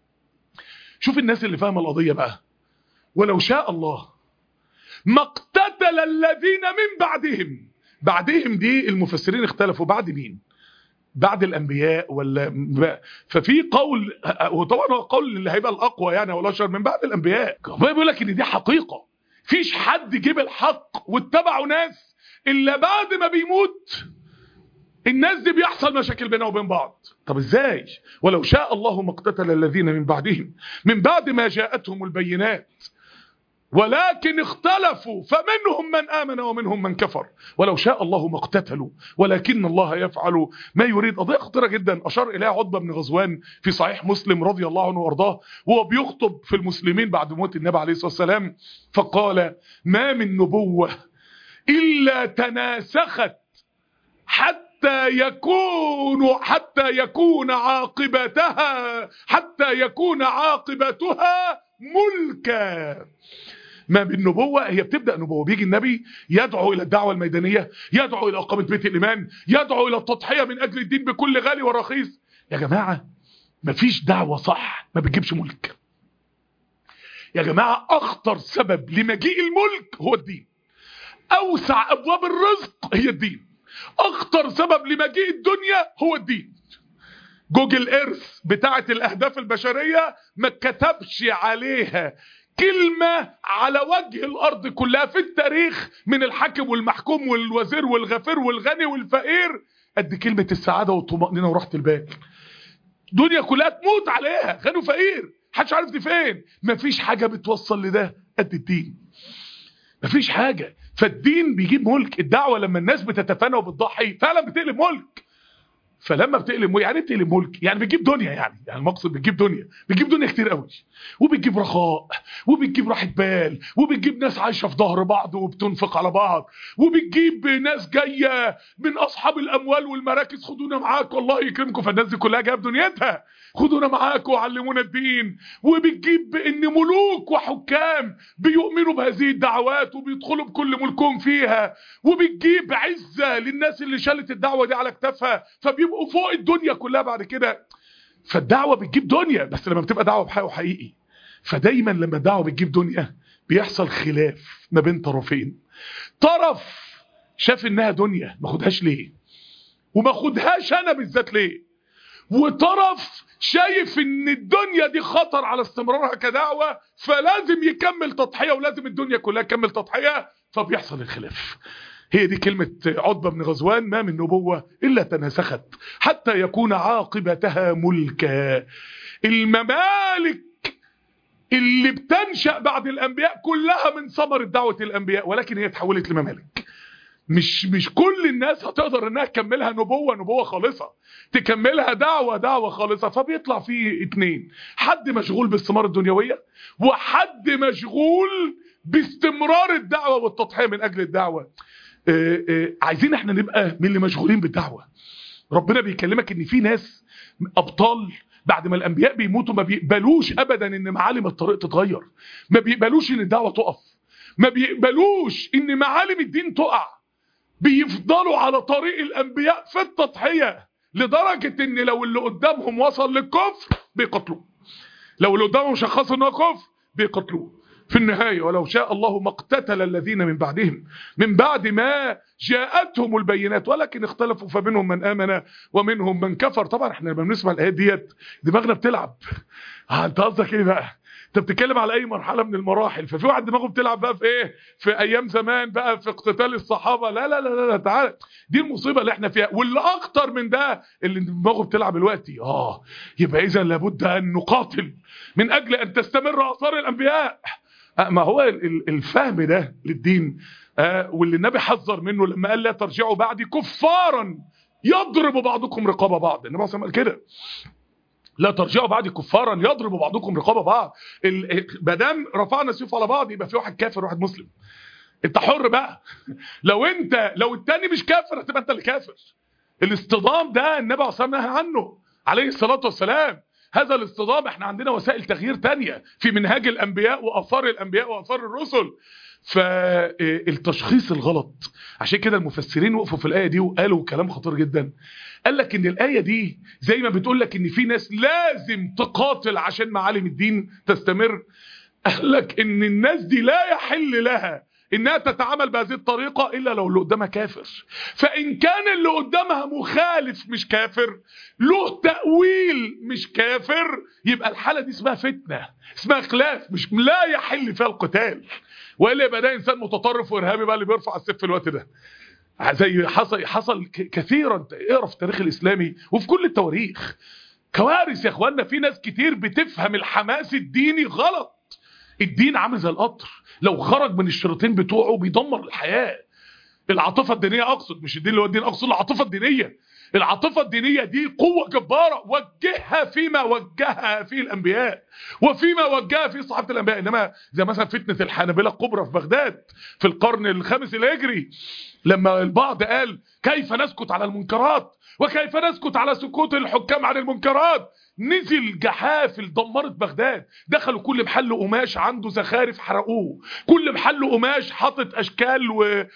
شوف الناس اللي فاهمه القضيه بقى ولو شاء الله ما اقتتل الذين من بعدهم بعدهم دي المفسرين اختلفوا بعد مين بعد الانبياء ولا ففي قول وطبعا هو قول اللي هيبقى الاقوى يعني ولا شر من بعد الانبياء بيقول لك ان دي حقيقه فيش حد جيب الحق واتبعوا ناس الا بعد ما بيموت الناس دي بيحصل مشاكل بينها وبين بعض طب ازاي ولو شاء الله ما اقتتل الذين من بعدهم من بعد ما جاءتهم البينات ولكن اختلفوا فمنهم من آمن ومنهم من كفر ولو شاء الله ما اقتتلوا ولكن الله يفعل ما يريد قضية خطيرة جدا أشار إليها عتبة بن غزوان في صحيح مسلم رضي الله عنه وارضاه وهو بيخطب في المسلمين بعد موت النبي عليه الصلاة والسلام فقال ما من نبوة إلا تناسخت حتى يكون حتى يكون عاقبتها حتى يكون عاقبتها ملكا ما بالنبوة هي بتبدأ نبوة بيجي النبي يدعو إلى الدعوة الميدانية يدعو إلى إقامة بيت الإيمان يدعو إلى التضحية من أجل الدين بكل غالي ورخيص يا جماعة مفيش دعوة صح ما بتجيبش ملك يا جماعة أخطر سبب لمجيء الملك هو الدين أوسع أبواب الرزق هي الدين أخطر سبب لمجيء الدنيا هو الدين جوجل ايرث بتاعة الأهداف البشرية ما كتبش عليها كلمة على وجه الأرض كلها في التاريخ من الحاكم والمحكوم والوزير والغفير والغني والفقير قد كلمة السعادة والطمأنينة وراحة البال دنيا كلها تموت عليها غني وفقير محدش عارف دي فين مفيش حاجة بتوصل لده قد الدين مفيش حاجة فالدين بيجيب ملك الدعوة لما الناس بتتفانى وبتضحي فعلا بتقلب ملك فلما بتقلب ملك يعني بتقلب ملك يعني بتجيب دنيا يعني يعني المقصد بتجيب دنيا بتجيب دنيا كتير قوي وبتجيب رخاء وبتجيب راحه بال وبتجيب ناس عايشه في ظهر بعض وبتنفق على بعض وبتجيب ناس جايه من اصحاب الاموال والمراكز خدونا معاك والله يكرمكم فالناس دي كلها جايه بدنيتها خدونا معاك وعلمونا الدين وبتجيب ان ملوك وحكام بيؤمنوا بهذه الدعوات وبيدخلوا بكل ملكهم فيها وبتجيب عزه للناس اللي شالت الدعوه دي على كتافها فبيبقوا فوق الدنيا كلها بعد كده فالدعوه بتجيب دنيا بس لما بتبقى دعوه بحق وحقيقي فدايما لما الدعوه بتجيب دنيا بيحصل خلاف ما بين طرفين طرف شاف انها دنيا ما خدهاش ليه وما خدهاش انا بالذات ليه وطرف شايف ان الدنيا دي خطر على استمرارها كدعوة فلازم يكمل تضحية ولازم الدنيا كلها تكمل تضحية فبيحصل الخلاف هي دي كلمة عتبة بن غزوان ما من نبوة إلا تناسخت حتى يكون عاقبتها ملكا الممالك اللي بتنشأ بعد الأنبياء كلها من ثمرة دعوة الأنبياء ولكن هي تحولت لممالك مش مش كل الناس هتقدر انها تكملها نبوة نبوة خالصة تكملها دعوة دعوة خالصة فبيطلع فيه اتنين حد مشغول بالثمار الدنيوية وحد مشغول باستمرار الدعوة والتضحية من اجل الدعوة اه اه عايزين احنا نبقى من اللي مشغولين بالدعوة ربنا بيكلمك ان في ناس ابطال بعد ما الانبياء بيموتوا ما بيقبلوش ابدا ان معالم الطريق تتغير ما بيقبلوش ان الدعوه تقف ما بيقبلوش ان معالم الدين تقع بيفضلوا على طريق الانبياء في التضحيه لدرجه ان لو اللي قدامهم وصل للكفر بيقتلوه لو اللي قدامهم شخصوا انه كفر بيقتلوه في النهاية ولو شاء الله ما اقتتل الذين من بعدهم من بعد ما جاءتهم البينات ولكن اختلفوا فمنهم من آمن ومنهم من كفر طبعا احنا لما بنسمع الآيات ديت دماغنا بتلعب اه انت قصدك ايه بقى انت بتتكلم على اي مرحله من المراحل ففي واحد دماغه بتلعب بقى في ايه في ايام زمان بقى في اقتتال الصحابه لا لا لا لا, لا تعالى دي المصيبه اللي احنا فيها واللي اكتر من ده اللي دماغه بتلعب دلوقتي اه يبقى اذا لابد ان نقاتل من اجل ان تستمر اثار الانبياء ما هو الفهم ده للدين آه واللي النبي حذر منه لما قال لا ترجعوا بعدي كفارا يضرب بعضكم رقاب بعض النبي صلى الله عليه وسلم قال كده لا ترجعوا بعدي كفارا يضرب بعضكم رقاب بعض ما دام رفعنا السيوف على بعض يبقى في واحد كافر وواحد مسلم انت حر بقى لو انت لو التاني مش كافر هتبقى انت اللي كافر الاصطدام ده النبي صلى الله عليه وسلم نهى عنه عليه الصلاه والسلام هذا الاصطدام احنا عندنا وسائل تغيير تانية في منهاج الانبياء واثار الانبياء واثار الرسل فالتشخيص الغلط عشان كده المفسرين وقفوا في الايه دي وقالوا كلام خطير جدا قال لك ان الايه دي زي ما بتقول لك ان في ناس لازم تقاتل عشان معالم الدين تستمر قال لك ان الناس دي لا يحل لها انها تتعامل بهذه الطريقة الا لو اللي قدامها كافر فان كان اللي قدامها مخالف مش كافر له تأويل مش كافر يبقى الحالة دي اسمها فتنة اسمها خلاف مش لا يحل فيها القتال والا يبقى ده انسان متطرف وارهابي بقى اللي بيرفع السيف في الوقت ده زي حصل حصل كثيرا اقرا في التاريخ الاسلامي وفي كل التواريخ كوارث يا اخوانا في ناس كتير بتفهم الحماس الديني غلط الدين عامل زي القطر لو خرج من الشريطين بتوعه بيدمر الحياة العاطفة الدينية أقصد مش الدين اللي هو الدين أقصد العاطفة الدينية العاطفة الدينية دي قوة جبارة وجهها فيما وجهها فيه الأنبياء وفيما وجهها فيه صحابة الأنبياء إنما زي مثلا فتنة الحنابلة الكبرى في بغداد في القرن الخامس الهجري لما البعض قال كيف نسكت على المنكرات وكيف نسكت على سكوت الحكام عن المنكرات نزل جحافل دمرت بغداد دخلوا كل محل قماش عنده زخارف حرقوه كل محل قماش حاطط اشكال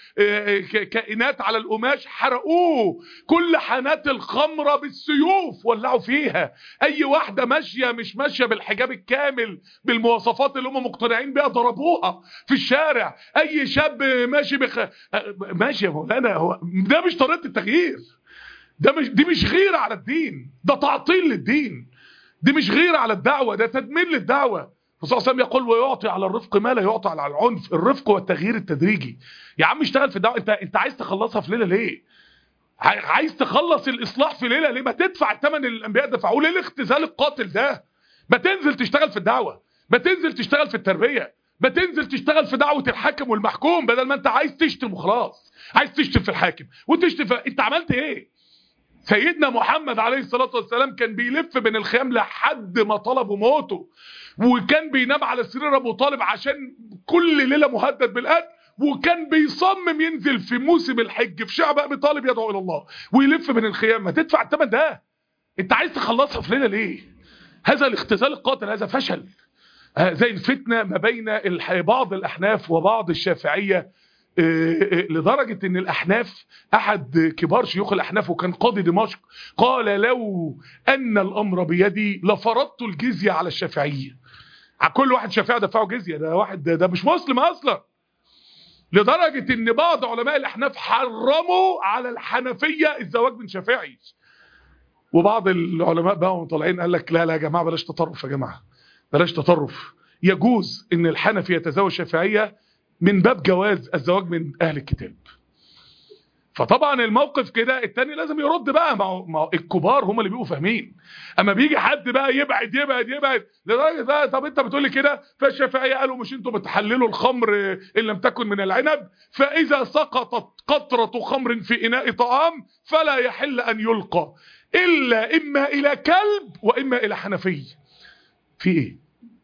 وكائنات على القماش حرقوه كل حانات الخمرة بالسيوف ولعوا فيها اي واحدة ماشية مش ماشية بالحجاب الكامل بالمواصفات اللي هم مقتنعين بيها ضربوها في الشارع اي شاب ماشي بخ... ماشي يا مولانا هو ده مش طريقة التغيير ده مش دي مش غيرة على الدين ده تعطيل للدين دي مش غيرة على الدعوة ده تدمير للدعوة الرسول صلى الله عليه وسلم يقول ويعطي على الرفق ما لا يعطي على العنف الرفق والتغيير التدريجي يا عم اشتغل في الدعوة انت انت عايز تخلصها في ليلة ليه عايز تخلص الاصلاح في ليلة ليه ما تدفع الثمن اللي الانبياء دفعوه ليه الاختزال القاتل ده ما تنزل تشتغل في الدعوة ما تنزل تشتغل في التربية ما تنزل تشتغل في دعوة الحاكم والمحكوم بدل ما انت عايز تشتم وخلاص عايز تشتم في الحاكم وتشتم في... انت عملت ايه سيدنا محمد عليه الصلاة والسلام كان بيلف بين الخيام لحد ما طلبوا موته وكان بينام على سرير ابو طالب عشان كل ليلة مهدد بالقتل وكان بيصمم ينزل في موسم الحج في شعب ابي طالب يدعو الى الله ويلف بين الخيام ما تدفع الثمن ده انت عايز تخلصها في ليلة ليه هذا الاختزال القاتل هذا فشل زي الفتنة ما بين بعض الاحناف وبعض الشافعية لدرجة ان الاحناف احد كبار شيوخ الاحناف وكان قاضي دمشق قال لو ان الامر بيدي لفرضت الجزية على الشافعية على كل واحد شافعي دفعه جزية ده واحد ده, ده مش مسلم اصلا لدرجة ان بعض علماء الاحناف حرموا على الحنفية الزواج من شافعي وبعض العلماء بقى طالعين قال لك لا لا يا جماعة بلاش تطرف يا جماعة بلاش تطرف يجوز ان الحنفي يتزوج شافعية من باب جواز الزواج من اهل الكتاب فطبعا الموقف كده التاني لازم يرد بقى ما ما الكبار هم اللي بيبقوا فاهمين اما بيجي حد بقى يبعد يبعد يبعد لدرجه بقى طب انت بتقول لي كده فالشافعيه قالوا مش انتوا بتحللوا الخمر ان لم تكن من العنب فاذا سقطت قطره خمر في اناء طعام فلا يحل ان يلقى الا اما الى كلب واما الى حنفي في ايه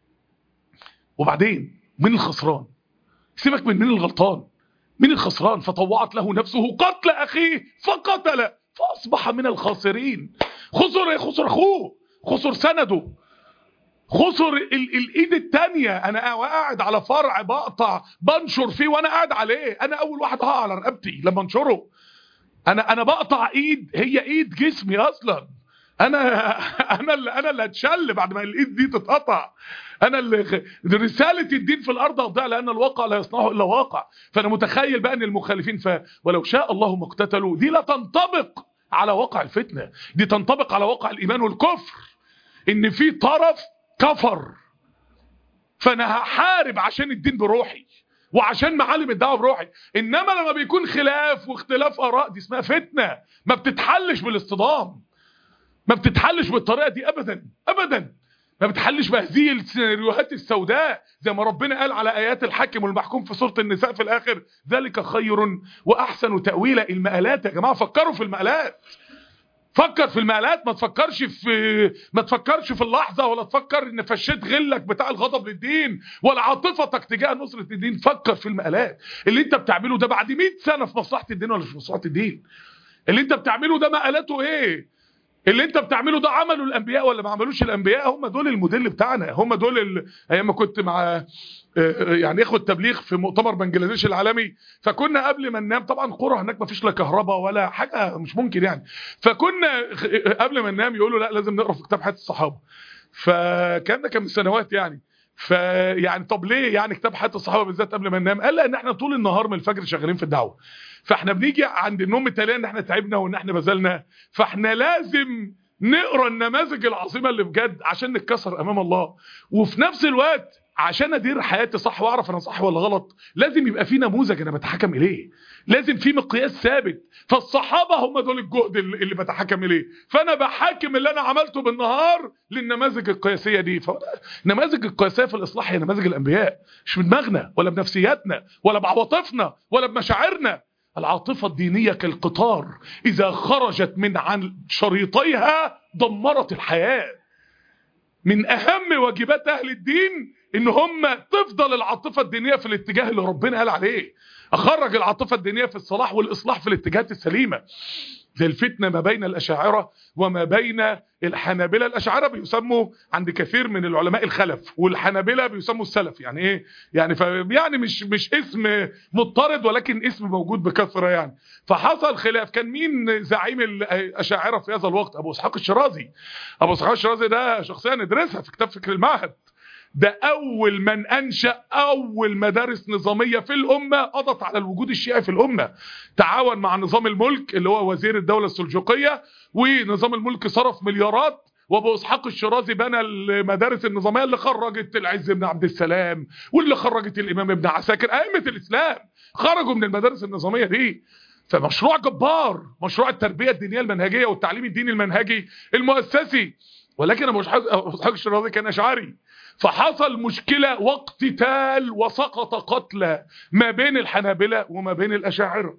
وبعدين من الخسران سيبك من مين الغلطان مين الخسران فطوعت له نفسه قتل أخيه فقتل فأصبح من الخاسرين خسر خسر أخوه خسر سنده خسر ال الايد التانية انا قاعد على فرع بقطع بنشر فيه وانا قاعد عليه انا اول واحد هقع على رقبتي لما انشره انا انا بقطع ايد هي ايد جسمي اصلا انا انا اللي انا اللي هتشل بعد ما الايد دي تتقطع انا اللي رساله الدين في الارض هتضيع لان الواقع لا يصنعه الا واقع فانا متخيل بقى ان المخالفين ف ولو شاء الله ما اقتتلوا دي لا تنطبق على واقع الفتنه دي تنطبق على واقع الايمان والكفر ان في طرف كفر فانا هحارب عشان الدين بروحي وعشان معالم الدعوه بروحي انما لما بيكون خلاف واختلاف اراء دي اسمها فتنه ما بتتحلش بالاصطدام ما بتتحلش بالطريقه دي ابدا ابدا ما بتحلش بهذه السيناريوهات السوداء زي ما ربنا قال على ايات الحاكم والمحكوم في سوره النساء في الاخر ذلك خير واحسن تاويلا المقالات يا جماعه فكروا في المقالات فكر في المقالات ما تفكرش في ما تفكرش في اللحظه ولا تفكر ان فشيت غلك بتاع الغضب للدين ولا عاطفتك تجاه نصره الدين فكر في المقالات اللي انت بتعمله ده بعد 100 سنه في مصلحه الدين ولا في مصلحه الدين اللي انت بتعمله ده مقالاته ايه اللي انت بتعمله ده عمله الانبياء ولا ما عملوش الانبياء هم دول الموديل بتاعنا هم دول ال... ايام ما كنت مع يعني اخوه تبليغ في مؤتمر بنجلاديش العالمي فكنا قبل ما ننام طبعا قرى هناك ما فيش لا كهرباء ولا حاجه مش ممكن يعني فكنا قبل ما ننام يقولوا لا لازم نقرا في كتاب حياه الصحابه فكان ده كان من سنوات يعني فيعني طب ليه يعني كتاب حياه الصحابه بالذات قبل ما ننام قال ان احنا طول النهار من الفجر شغالين في الدعوه فاحنا بنيجي عند النوم التالي ان احنا تعبنا وان احنا بذلنا فاحنا لازم نقرا النماذج العظيمه اللي بجد عشان نتكسر امام الله وفي نفس الوقت عشان ادير حياتي صح واعرف انا صح ولا غلط لازم يبقى في نموذج انا بتحكم اليه لازم في مقياس ثابت فالصحابه هم دول الجهد اللي بتحكم اليه فانا بحاكم اللي انا عملته بالنهار للنماذج القياسيه دي نماذج القياسيه في الاصلاح هي نماذج الانبياء مش بدماغنا ولا بنفسياتنا ولا بعواطفنا ولا بمشاعرنا العاطفة الدينية كالقطار إذا خرجت من عن شريطيها دمرت الحياة من أهم واجبات أهل الدين إن هم تفضل العاطفة الدينية في الاتجاه اللي ربنا قال عليه أخرج العاطفة الدينية في الصلاح والإصلاح في الاتجاهات السليمة زي الفتنة ما بين الأشاعرة وما بين الحنابلة الأشاعرة بيسموا عند كثير من العلماء الخلف والحنابلة بيسموا السلف يعني إيه يعني ف يعني مش مش اسم مضطرد ولكن اسم موجود بكثرة يعني فحصل خلاف كان مين زعيم الأشاعرة في هذا الوقت أبو إسحاق الشرازي أبو إسحاق الشرازي ده شخصية ندرسها في كتاب فكر المعهد ده أول من أنشأ أول مدارس نظامية في الأمة قضت على الوجود الشيعي في الأمة تعاون مع نظام الملك اللي هو وزير الدولة السلجوقية ونظام الملك صرف مليارات وابو اسحاق الشرازي بنى المدارس النظاميه اللي خرجت العز بن عبد السلام واللي خرجت الامام ابن عساكر ائمه الاسلام خرجوا من المدارس النظاميه دي فمشروع جبار مشروع التربيه الدينيه المنهجيه والتعليم الديني المنهجي المؤسسي ولكن ابو اسحاق الشرازي كان اشعري فحصل مشكلة واقتتال وسقط قتلى ما بين الحنابلة وما بين الأشاعرة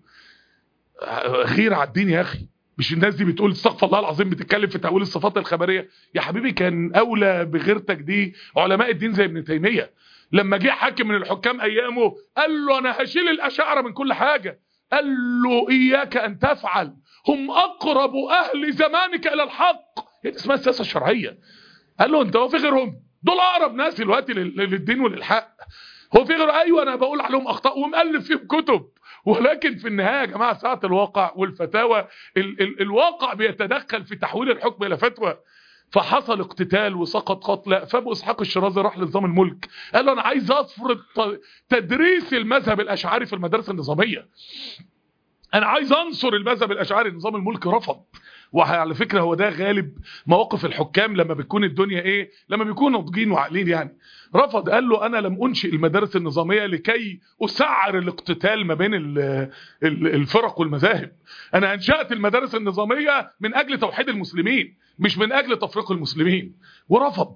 غير على الدين يا أخي مش الناس دي بتقول استغفر الله العظيم بتتكلم في تأويل الصفات الخبرية يا حبيبي كان أولى بغيرتك دي علماء الدين زي ابن تيمية لما جه حاكم من الحكام أيامه قال له أنا هشيل الأشاعرة من كل حاجة قال له إياك أن تفعل هم أقرب أهل زمانك إلى الحق هي اسمها السياسة الشرعية قال له أنت هو في غيرهم دول اقرب ناس دلوقتي للدين وللحق هو في غير ايوه انا بقول عليهم اخطاء ومؤلف فيهم كتب ولكن في النهايه يا جماعه ساعه الواقع والفتاوى ال ال الواقع بيتدخل في تحويل الحكم الى فتوى فحصل اقتتال وسقط قتلى فابو اسحاق الشرازي راح لنظام الملك قال له انا عايز افرض تدريس المذهب الاشعري في المدارس النظاميه انا عايز انصر المذهب الاشعري نظام الملك رفض وعلى فكرة هو ده غالب مواقف الحكام لما بتكون الدنيا ايه لما بيكونوا ناضجين وعاقلين يعني رفض قال له انا لم انشئ المدارس النظامية لكي اسعر الاقتتال ما بين الفرق والمذاهب انا انشأت المدارس النظامية من اجل توحيد المسلمين مش من اجل تفريق المسلمين ورفض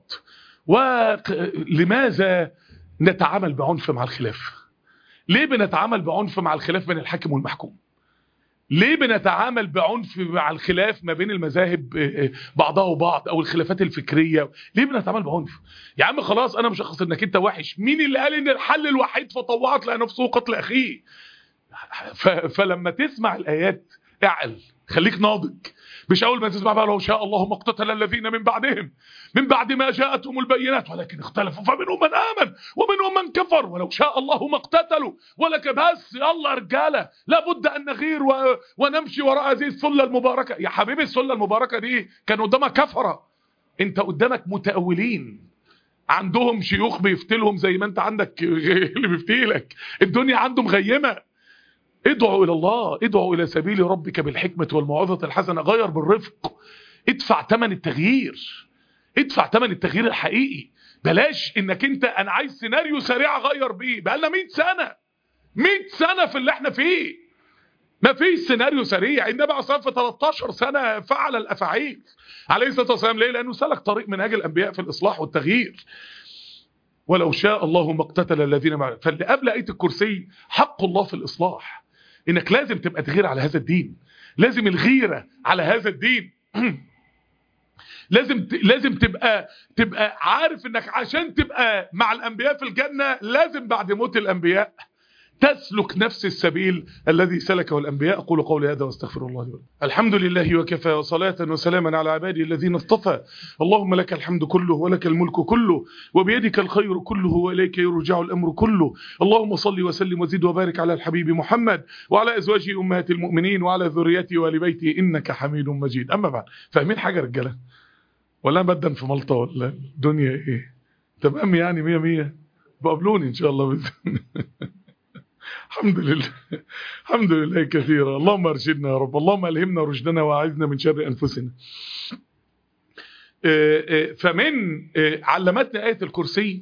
ولماذا نتعامل بعنف مع الخلاف ليه بنتعامل بعنف مع الخلاف بين الحاكم والمحكوم ليه بنتعامل بعنف مع الخلاف ما بين المذاهب بعضها وبعض او الخلافات الفكريه ليه بنتعامل بعنف يا عم خلاص انا مشخص انك انت وحش مين اللي قال ان الحل الوحيد فطوعت لنفسه قتل اخيه فلما تسمع الايات اعقل خليك ناضج مش اول ما تسمع بقى لو شاء الله ما اقتتل الذين من بعدهم من بعد ما جاءتهم البينات ولكن اختلفوا فمنهم من امن ومنهم من كفر ولو شاء الله ما اقتتلوا ولك بس يلا رجاله لابد ان نغير و... ونمشي وراء هذه السله المباركه يا حبيبي السله المباركه دي كان قدامك كفره انت قدامك متأولين عندهم شيوخ بيفتلهم زي ما انت عندك اللي بيفتيلك الدنيا عنده مغيمه ادعوا الى الله ادعوا الى سبيل ربك بالحكمه والموعظه الحسنه غير بالرفق ادفع ثمن التغيير ادفع ثمن التغيير الحقيقي بلاش انك انت انا عايز سيناريو سريع اغير بيه بقالنا 100 سنه 100 سنه في اللي احنا فيه ما فيش سيناريو سريع النبي عليه الصلاه والسلام في 13 سنه فعل الافاعيل عليه الصلاه والسلام ليه لانه سلك طريق منهاج الانبياء في الاصلاح والتغيير ولو شاء الله ما اقتتل الذين معه فاللي قبل ايه الكرسي حق الله في الاصلاح انك لازم تبقى تغير على هذا الدين لازم الغيره على هذا الدين لازم لازم تبقى تبقى عارف انك عشان تبقى مع الانبياء في الجنه لازم بعد موت الانبياء تسلك نفس السبيل الذي سلكه الأنبياء أقول قولي هذا واستغفر الله لي الحمد لله وكفى وصلاة وسلاما على عبادي الذين اصطفى اللهم لك الحمد كله ولك الملك كله وبيدك الخير كله وإليك يرجع الأمر كله اللهم صل وسلم وزد وبارك على الحبيب محمد وعلى أزواجه أمهات المؤمنين وعلى ذريته وآل بيته إنك حميد مجيد أما بعد فاهمين حاجة رجالة ولا بدن في ملطة ولا الدنيا إيه تمام يعني مية مية بقابلوني إن شاء الله بإذن الحمد لله الحمد لله كثيرا اللهم ارشدنا يا رب اللهم الهمنا رشدنا واعذنا من شر انفسنا فمن علمتنا آية الكرسي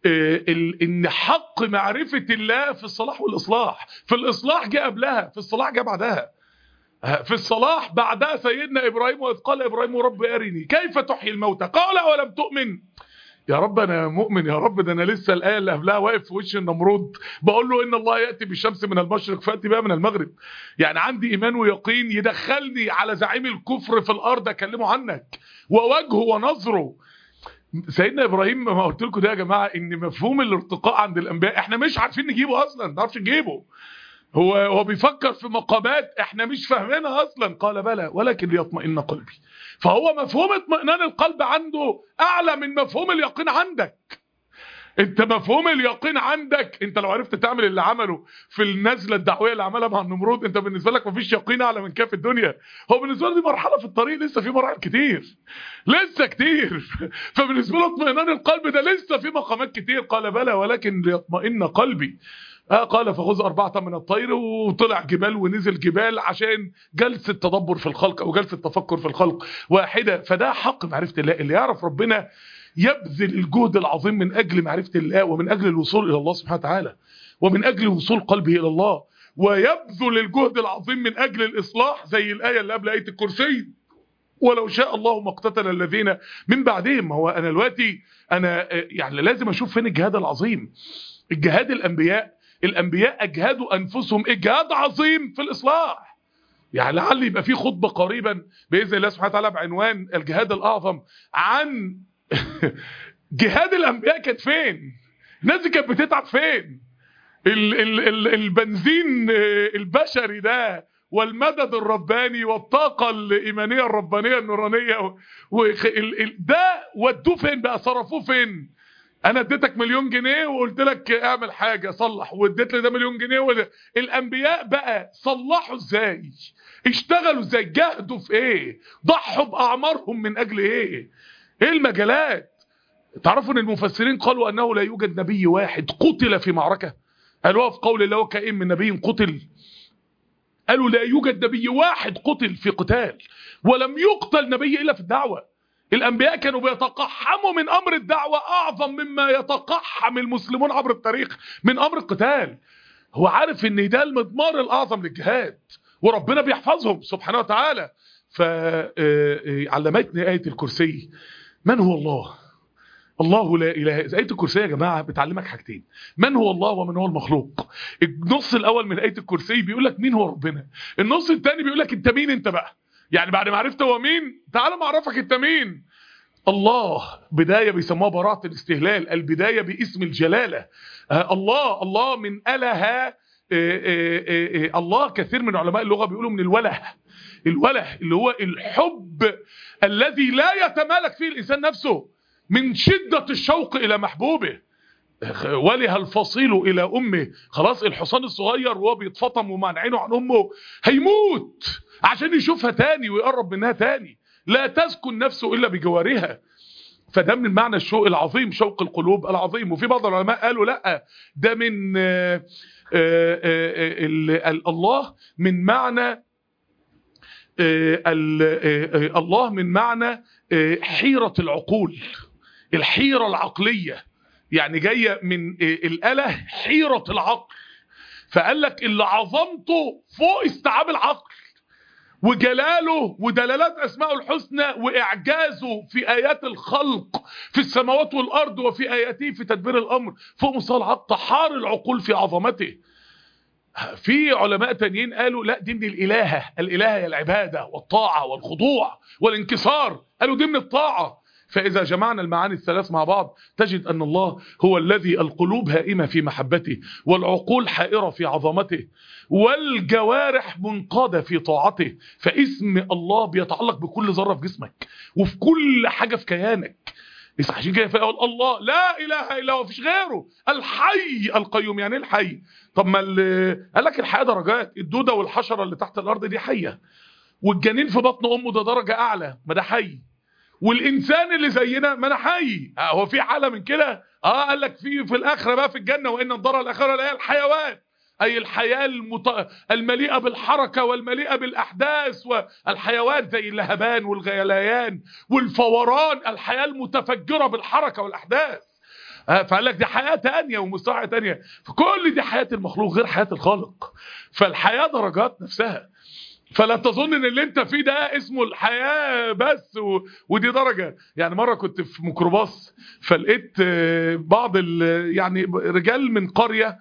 ان حق معرفة الله في الصلاح والإصلاح في الإصلاح جاء قبلها في الصلاح جاء بعدها في الصلاح بعدها سيدنا إبراهيم وإذ قال إبراهيم رب أرني كيف تحيي الموتى قال ولم تؤمن يا رب انا مؤمن يا رب ده انا لسه الايه اللي قبلها واقف في وش النمرود بقول له ان الله ياتي بالشمس من المشرق فاتي بها من المغرب يعني عندي ايمان ويقين يدخلني على زعيم الكفر في الارض اكلمه عنك ووجهه ونظره سيدنا ابراهيم ما قلت لكم ده يا جماعه ان مفهوم الارتقاء عند الانبياء احنا مش عارفين نجيبه اصلا ما نعرفش نجيبه هو هو بيفكر في مقامات احنا مش فاهمينها اصلا قال بلى ولكن ليطمئن قلبي فهو مفهوم اطمئنان القلب عنده اعلى من مفهوم اليقين عندك انت مفهوم اليقين عندك انت لو عرفت تعمل اللي عمله في النزله الدعويه اللي عملها مع النمرود انت بالنسبه لك مفيش يقين اعلى من كده في الدنيا هو بالنسبه له دي مرحله في الطريق لسه في مراحل كتير لسه كتير فبالنسبه له اطمئنان القلب ده لسه في مقامات كتير قال بلى ولكن ليطمئن قلبي آه قال فخذ أربعة من الطير وطلع جبال ونزل جبال عشان جلسة تدبر في الخلق أو جلسة تفكر في الخلق واحدة فده حق معرفة الله اللي يعرف ربنا يبذل الجهد العظيم من أجل معرفة الله ومن أجل الوصول إلى الله سبحانه وتعالى ومن أجل وصول قلبه إلى الله ويبذل الجهد العظيم من أجل الإصلاح زي الآية اللي قبل آية الكرسي ولو شاء الله ما اقتتل الذين من بعدهم هو أنا دلوقتي أنا يعني لازم أشوف فين الجهاد العظيم الجهاد الأنبياء الأنبياء أجهدوا أنفسهم إجهاد عظيم في الإصلاح يعني لعل يبقى في خطبة قريبا بإذن الله سبحانه وتعالى بعنوان الجهاد الأعظم عن جهاد الأنبياء كانت فين الناس دي كانت بتتعب فين ال ال ال البنزين البشري ده والمدد الرباني والطاقة الإيمانية الربانية النورانية ده ودوه فين بقى صرفوه فين انا اديتك مليون جنيه وقلت لك اعمل حاجة صلح واديت لي ده مليون جنيه وده. الانبياء بقى صلحوا ازاي اشتغلوا ازاي جهدوا في ايه ضحوا باعمارهم من اجل ايه ايه المجالات تعرفوا ان المفسرين قالوا انه لا يوجد نبي واحد قتل في معركة قالوا في قول الله وكأن من نبي قتل قالوا لا يوجد نبي واحد قتل في قتال ولم يقتل نبي الا في الدعوه الأنبياء كانوا بيتقحموا من أمر الدعوة أعظم مما يتقحم المسلمون عبر التاريخ من أمر القتال هو عارف ان ده المضمار الأعظم للجهاد وربنا بيحفظهم سبحانه وتعالى فعلمتني آية الكرسي من هو الله الله لا إله آية الكرسي يا جماعة بتعلمك حاجتين من هو الله ومن هو المخلوق النص الأول من آية الكرسي بيقول لك مين هو ربنا النص الثاني بيقول لك انت مين انت بقى يعني بعد ما عرفت هو مين تعال ما اعرفك انت مين الله بداية بيسموها براءة الاستهلال البداية باسم الجلالة آه الله الله من أله آه آه الله كثير من علماء اللغة بيقولوا من الوله الوله اللي هو الحب الذي لا يتمالك فيه الانسان نفسه من شده الشوق الى محبوبه وله الفصيل الى امه خلاص الحصان الصغير وهو بيتفطم ومانعينه عن امه هيموت عشان يشوفها تاني ويقرب منها تاني لا تسكن نفسه الا بجوارها فده من معنى الشوق العظيم شوق القلوب العظيم وفي بعض العلماء قالوا لا ده من آآ آآ الله من معنى الله من معنى حيرة العقول الحيرة العقلية يعني جاية من الآلة حيرة العقل فقال لك اللي عظمته فوق استيعاب العقل وجلاله ودلالات أسماء الحسنى وإعجازه في آيات الخلق في السماوات والأرض وفي آياته في تدبير الأمر فوق مستوى العقل حار العقول في عظمته في علماء تانيين قالوا لا دي من الإلهة الإلهة هي العبادة والطاعة والخضوع والانكسار قالوا دي من الطاعة فإذا جمعنا المعاني الثلاث مع بعض تجد أن الله هو الذي القلوب هائمة في محبته والعقول حائرة في عظمته والجوارح منقادة في طاعته فاسم الله بيتعلق بكل ذرة في جسمك وفي كل حاجة في كيانك عشان كده فيقول الله لا اله الا هو مفيش غيره الحي القيوم يعني الحي طب ما قال لك الحياه درجات الدوده والحشره اللي تحت الارض دي حيه والجنين في بطن امه ده درجه اعلى ما ده حي والانسان اللي زينا ما انا حي هو في حاله من كده اه قال لك في في الاخره بقى في الجنه وان الدار الاخره لا هي الحيوان أي الحياة المط... المليئة بالحركة والمليئة بالأحداث والحيوان زي اللهبان والغليان والفوران الحياة المتفجرة بالحركة والأحداث فقال لك دي حياة تانية ومستوى تانية فكل دي حياة المخلوق غير حياة الخالق فالحياة درجات نفسها فلا تظن ان اللي انت فيه ده اسمه الحياة بس و... ودي درجة يعني مرة كنت في ميكروباص فلقيت بعض ال... يعني رجال من قرية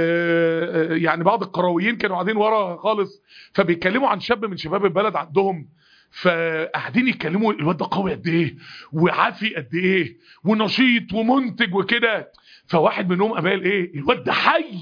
يعني بعض القرويين كانوا قاعدين ورا خالص فبيتكلموا عن شاب من شباب البلد عندهم فقاعدين يتكلموا الواد ده قوي قد ايه وعافي قد ايه ونشيط ومنتج وكده فواحد منهم قال ايه الواد ده حي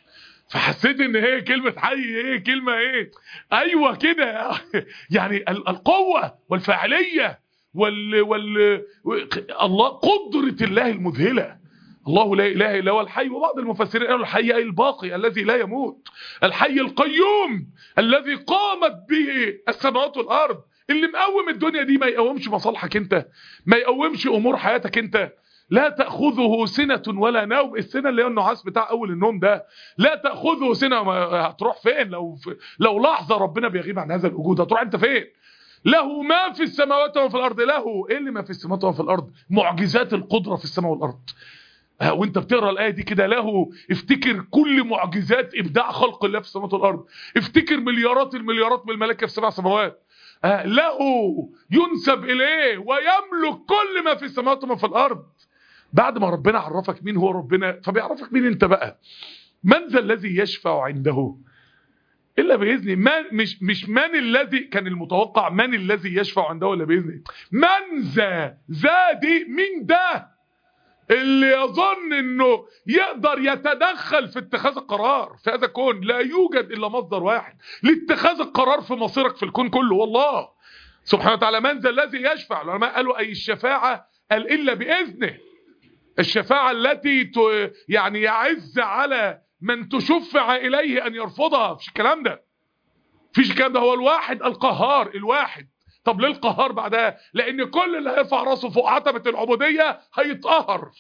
فحسيت ان هي كلمة حي ايه كلمة ايه ايوه كده يعني القوة والفاعلية وال وال الله قدرة الله المذهله الله لا اله الا هو الحي وبعض المفسرين قالوا الحي اي الباقي الذي لا يموت الحي القيوم الذي قامت به السماوات والارض اللي مقوم الدنيا دي ما يقومش مصالحك انت ما يقومش امور حياتك انت لا تأخذه سنة ولا نوم السنة اللي هي النعاس بتاع أول النوم ده لا تأخذه سنة هتروح فين لو في لو لحظة ربنا بيغيب عن هذا الوجود هتروح انت فين له ما في السماوات وما في الأرض له ايه اللي ما في السماوات وما في الأرض معجزات القدرة في السماء والأرض وانت بتقرا الايه دي كده له افتكر كل معجزات ابداع خلق الله في السماوات والارض افتكر مليارات المليارات من الملائكه في سبع سماوات له ينسب اليه ويملك كل ما في السماوات وما في الارض بعد ما ربنا عرفك مين هو ربنا فبيعرفك مين انت بقى من ذا الذي يشفع عنده الا باذنه من مش مش من الذي كان المتوقع من الذي يشفع عنده الا باذنه من ذا ذا دي مين ده اللي يظن انه يقدر يتدخل في اتخاذ القرار في هذا الكون لا يوجد الا مصدر واحد لاتخاذ القرار في مصيرك في الكون كله والله سبحانه وتعالى من ذا الذي يشفع العلماء قالوا اي الشفاعه قال الا باذنه الشفاعه التي ت... يعني يعز على من تشفع اليه ان يرفضها مفيش الكلام ده مفيش الكلام ده هو الواحد القهار الواحد طب ليه القهار بعدها لان كل اللي هيرفع راسه فوق عتبه العبوديه هيتقهر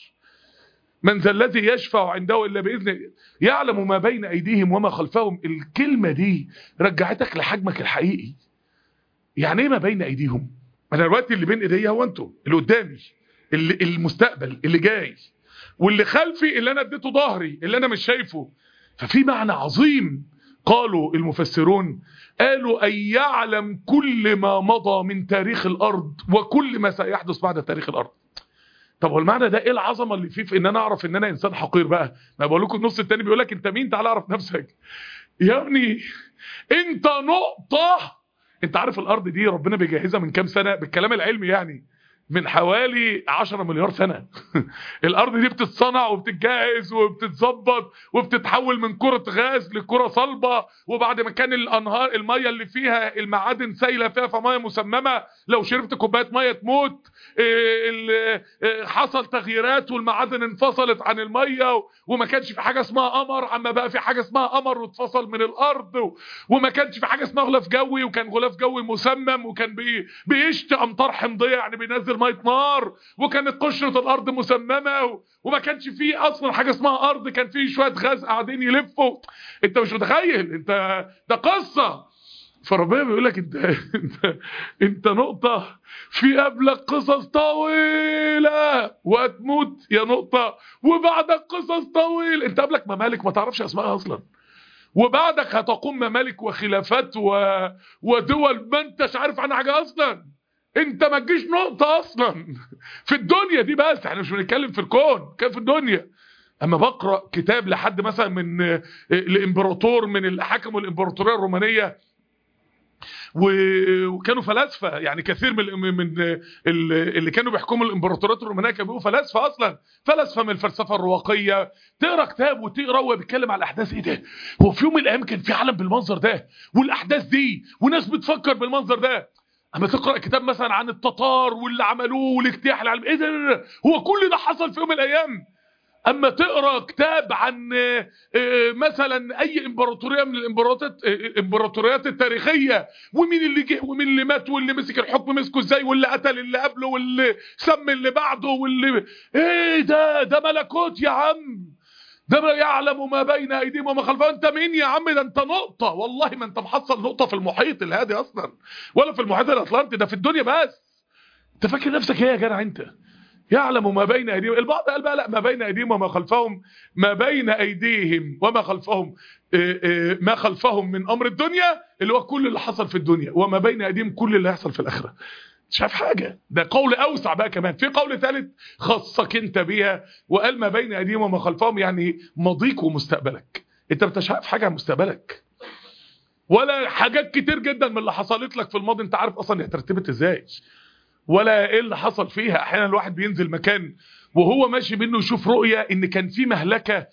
من ذا الذي يشفع عنده الا باذنه يعلم ما بين ايديهم وما خلفهم الكلمه دي رجعتك لحجمك الحقيقي يعني ايه ما بين ايديهم انا الوقت اللي بين ايديا هو انتوا اللي قدامي اللي المستقبل اللي جاي واللي خلفي اللي انا اديته ظهري اللي انا مش شايفه ففي معنى عظيم قالوا المفسرون قالوا أن يعلم كل ما مضى من تاريخ الأرض وكل ما سيحدث بعد تاريخ الأرض طب هو المعنى ده ايه العظمه اللي فيه في ان انا اعرف ان انا انسان حقير بقى ما بقول لكم النص التاني بيقول لك انت مين تعال اعرف نفسك يا ابني انت نقطه انت عارف الارض دي ربنا بيجهزها من كام سنه بالكلام العلمي يعني من حوالي 10 مليار سنة الارض دي بتتصنع وبتتجهز وبتتظبط وبتتحول من كرة غاز لكرة صلبة وبعد ما كان الانهار المية اللي فيها المعادن سايلة فيها فمية مسممة لو شربت كوباية مية تموت إيه ال- إيه حصل تغييرات والمعادن انفصلت عن المية وما كانش في حاجة اسمها قمر عما بقى في حاجة اسمها قمر واتفصل من الارض و- وما كانش في حاجة اسمها غلاف جوي وكان غلاف جوي مسمم وكان بي بيشتي امطار حمضية يعني بينزل مية نار وكانت قشرة الارض مسممة و- وما كانش فيه اصلا حاجة اسمها ارض كان فيه شوية غاز قاعدين يلفوا انت مش متخيل انت ده قصة فربنا بيقول لك انت انت انت نقطة في قبلك قصص طويلة وهتموت يا نقطة وبعدك قصص طويلة انت قبلك ممالك ما تعرفش اسمائها اصلا وبعدك هتقوم ممالك وخلافات و... ودول ما انتش عارف عنها حاجة اصلا انت ما تجيش نقطة اصلا في الدنيا دي بس احنا مش بنتكلم في الكون كان في الدنيا اما بقرا كتاب لحد مثلا من آه، الامبراطور من اللي حكموا الامبراطوريه الرومانيه و- وكانوا فلاسفه يعني كثير من من ال- اللي كانوا بيحكموا الامبراطوريات الرومانيه كانوا بيبقوا فلاسفه اصلا فلاسفه من الفلسفه الرواقيه تقرا كتاب وتقرا وهو بيتكلم على الاحداث ايه ده هو في يوم من الايام كان في عالم بالمنظر ده والاحداث دي وناس بتفكر بالمنظر ده اما تقرا كتاب مثلا عن التتار واللي عملوه والاجتياح العالمي ايه ده ده- ده؟ هو كل ده حصل في يوم من الايام اما تقرا كتاب عن آه، آه، مثلا اي امبراطوريه من الامبراطوريات آه، الامبراطوريات التاريخيه ومين اللي جه ومين اللي مات واللي مسك الحكم مسكه ازاي واللي قتل اللي قبله واللي سم اللي بعده واللي ايه ده ده ملكوت يا عم ده ما يعلم ما بين ايديهم وما خلفهم انت مين يا عم ده انت نقطه والله ما انت محصل نقطه في المحيط الهادي اصلا ولا في المحيط الاطلنطي ده في الدنيا بس انت فاكر نفسك ايه يا جدع انت يعلم ما بين ايديهم البعض قال بقى لا ما بين ايديهم وما خلفهم ما بين ايديهم وما خلفهم آه، آه، ما خلفهم من امر الدنيا اللي هو كل اللي حصل في الدنيا وما بين ايديهم كل اللي هيحصل في الاخره مش شايف حاجه ده قول اوسع بقى كمان في قول ثالث خصك انت بيها وقال ما بين ايديهم وما خلفهم يعني ماضيك ومستقبلك انت ما شايف حاجه عن مستقبلك ولا حاجات كتير جدا من اللي حصلت لك في الماضي انت عارف اصلا هي ترتبت ازاي ولا ايه اللي حصل فيها احيانا الواحد بينزل مكان وهو ماشي منه يشوف رؤية ان كان في مهلكة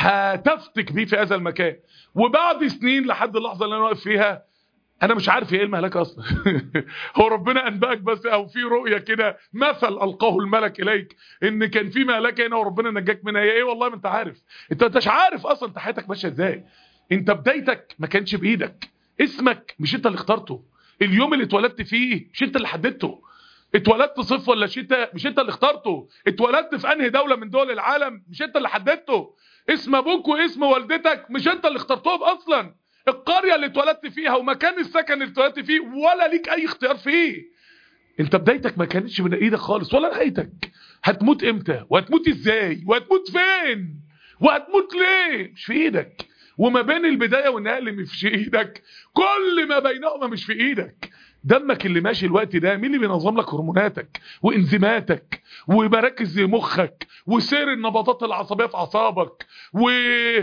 هتفتك بيه في هذا المكان وبعد سنين لحد اللحظة اللي انا واقف فيها انا مش عارف هي ايه المهلكة اصلا هو ربنا انبأك بس او في رؤية كده مثل القاه الملك اليك ان كان في مهلكة هنا وربنا نجاك منها هي ايه والله ما انت عارف انت انتش عارف اصلا انت حياتك ماشية ازاي انت بدايتك ما كانش بايدك اسمك مش انت اللي اخترته اليوم اللي اتولدت فيه مش انت اللي حددته اتولدت صيف ولا شتاء مش انت اللي اخترته اتولدت في انهي دولة من دول العالم مش انت اللي حددته اسم ابوك واسم والدتك مش انت اللي اخترتهم اصلا القرية اللي اتولدت فيها ومكان السكن اللي اتولدت فيه ولا ليك اي اختيار فيه انت بدايتك ما كانتش من ايدك خالص ولا نهايتك هتموت امتى وهتموت ازاي وهتموت فين وهتموت ليه مش في ايدك وما بين البداية والنهاية اللي مش في ايدك كل ما بينهما مش في ايدك دمك اللي ماشي الوقت ده مين اللي بينظم لك هرموناتك وانزيماتك ومراكز مخك وسير النبضات العصبيه في اعصابك و...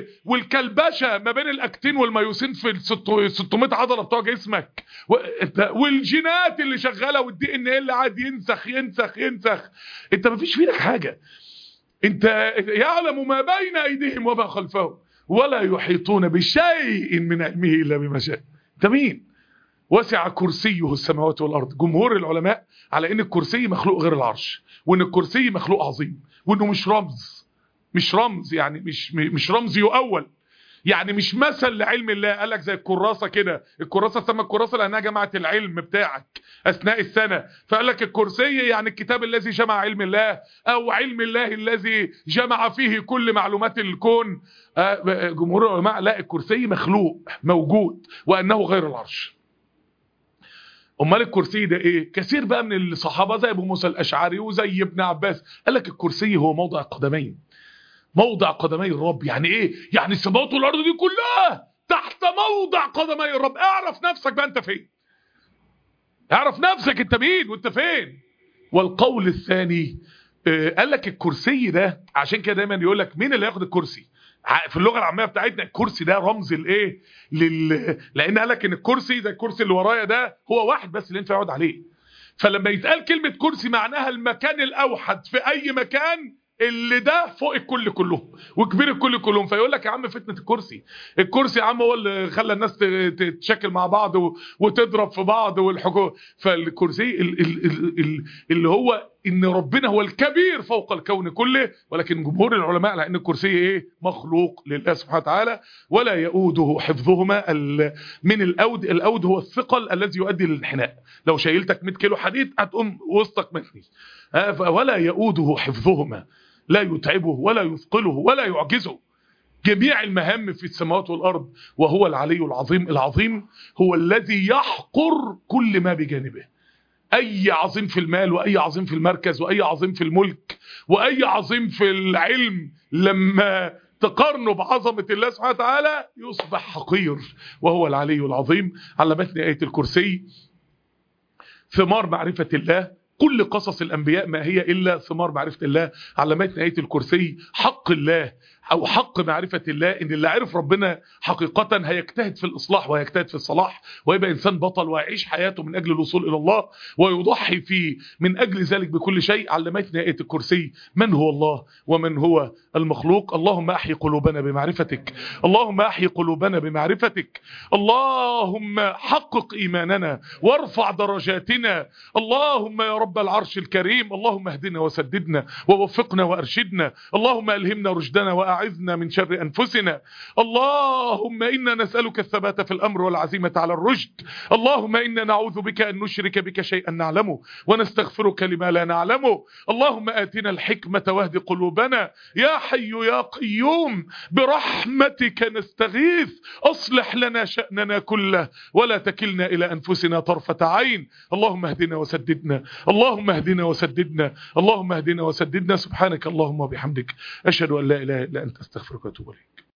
والكلبشه ما بين الاكتين والميوسين في ال 600 عضله بتوع جسمك و... انت- والجينات اللي شغاله والدي ان ايه اللي قاعد ينسخ ينسخ ينسخ انت ما فيش في ايدك حاجه انت يعلم ما بين ايديهم وما خلفهم ولا يحيطون بشيء من علمه الا بما شاء انت مين وسع كرسيه السماوات والارض جمهور العلماء على ان الكرسي مخلوق غير العرش وان الكرسي مخلوق عظيم وانه مش رمز مش رمز يعني مش مش رمز يؤول يعني مش مثل لعلم الله قال لك زي الكراسه كده الكراسه سمى الكراسه لانها جمعت العلم بتاعك اثناء السنه فقال لك الكرسي يعني الكتاب الذي جمع علم الله او علم الله الذي جمع فيه كل معلومات الكون آه، جمهور العلماء لا الكرسي مخلوق موجود وانه غير العرش امال الكرسي ده ايه كثير بقى من الصحابه زي ابو موسى الاشعري وزي ابن عباس قال لك الكرسي هو موضع قدمين موضع قدمي الرب يعني ايه يعني السماوات والارض دي كلها تحت موضع قدمي الرب اعرف نفسك بقى انت فين اعرف نفسك انت مين وانت فين والقول الثاني آه، قال لك الكرسي ده عشان كده دايما يقول لك مين اللي ياخد الكرسي ع- في اللغه العاميه بتاعتنا الكرسي ده رمز الايه لل... لان قال لك ان الكرسي زي الكرسي اللي ورايا ده هو واحد بس اللي ينفع يقعد عليه فلما يتقال كلمة كرسي معناها المكان الأوحد في أي مكان اللي ده فوق الكل كلهم وكبير الكل كلهم فيقول لك يا عم فتنة الكرسي الكرسي يا عم هو اللي خلى الناس تتشكل مع بعض وتضرب في بعض والحكومة فالكرسي اللي هو ان ربنا هو الكبير فوق الكون كله ولكن جمهور العلماء على ان الكرسي ايه مخلوق لله سبحانه وتعالى ولا يؤوده حفظهما من الاود الاود هو الثقل الذي يؤدي للانحناء لو شايلتك 100 كيلو حديد هتقوم وسطك مثلي ولا يؤوده حفظهما لا يتعبه ولا يثقله ولا يعجزه جميع المهام في السماوات والأرض وهو العلي العظيم العظيم هو الذي يحقر كل ما بجانبه أي عظيم في المال وأي عظيم في المركز وأي عظيم في الملك وأي عظيم في العلم لما تقارنه بعظمة الله سبحانه وتعالى يصبح حقير وهو العلي العظيم علمتني آية الكرسي ثمار معرفة الله كل قصص الأنبياء ما هي إلا ثمار معرفة الله علمتنا آية الكرسي حق الله أو حق معرفة الله إن اللي عرف ربنا حقيقة هيجتهد في الإصلاح ويجتهد في الصلاح ويبقى إنسان بطل ويعيش حياته من أجل الوصول إلى الله ويضحي فيه من أجل ذلك بكل شيء علمتنا آية الكرسي من هو الله ومن هو المخلوق اللهم أحي قلوبنا بمعرفتك اللهم أحي قلوبنا بمعرفتك اللهم حقق إيماننا وارفع درجاتنا اللهم يا رب العرش الكريم اللهم اهدنا وسددنا ووفقنا وأرشدنا اللهم ألهمنا رشدنا وأعذنا من شر أنفسنا اللهم إنا نسألك الثبات في الأمر والعزيمة على الرشد اللهم إنا نعوذ بك أن نشرك بك شيئا نعلمه ونستغفرك لما لا نعلمه اللهم آتنا الحكمة واهد قلوبنا يا حي يا قيوم برحمتك نستغيث أصلح لنا شأننا كله ولا تكلنا إلى أنفسنا طرفة عين اللهم اهدنا وسددنا اللهم اهدنا وسددنا اللهم اهدنا وسددنا سبحانك اللهم وبحمدك أشهد أن لا إله إلا أنت استغفرك وأتوب إليك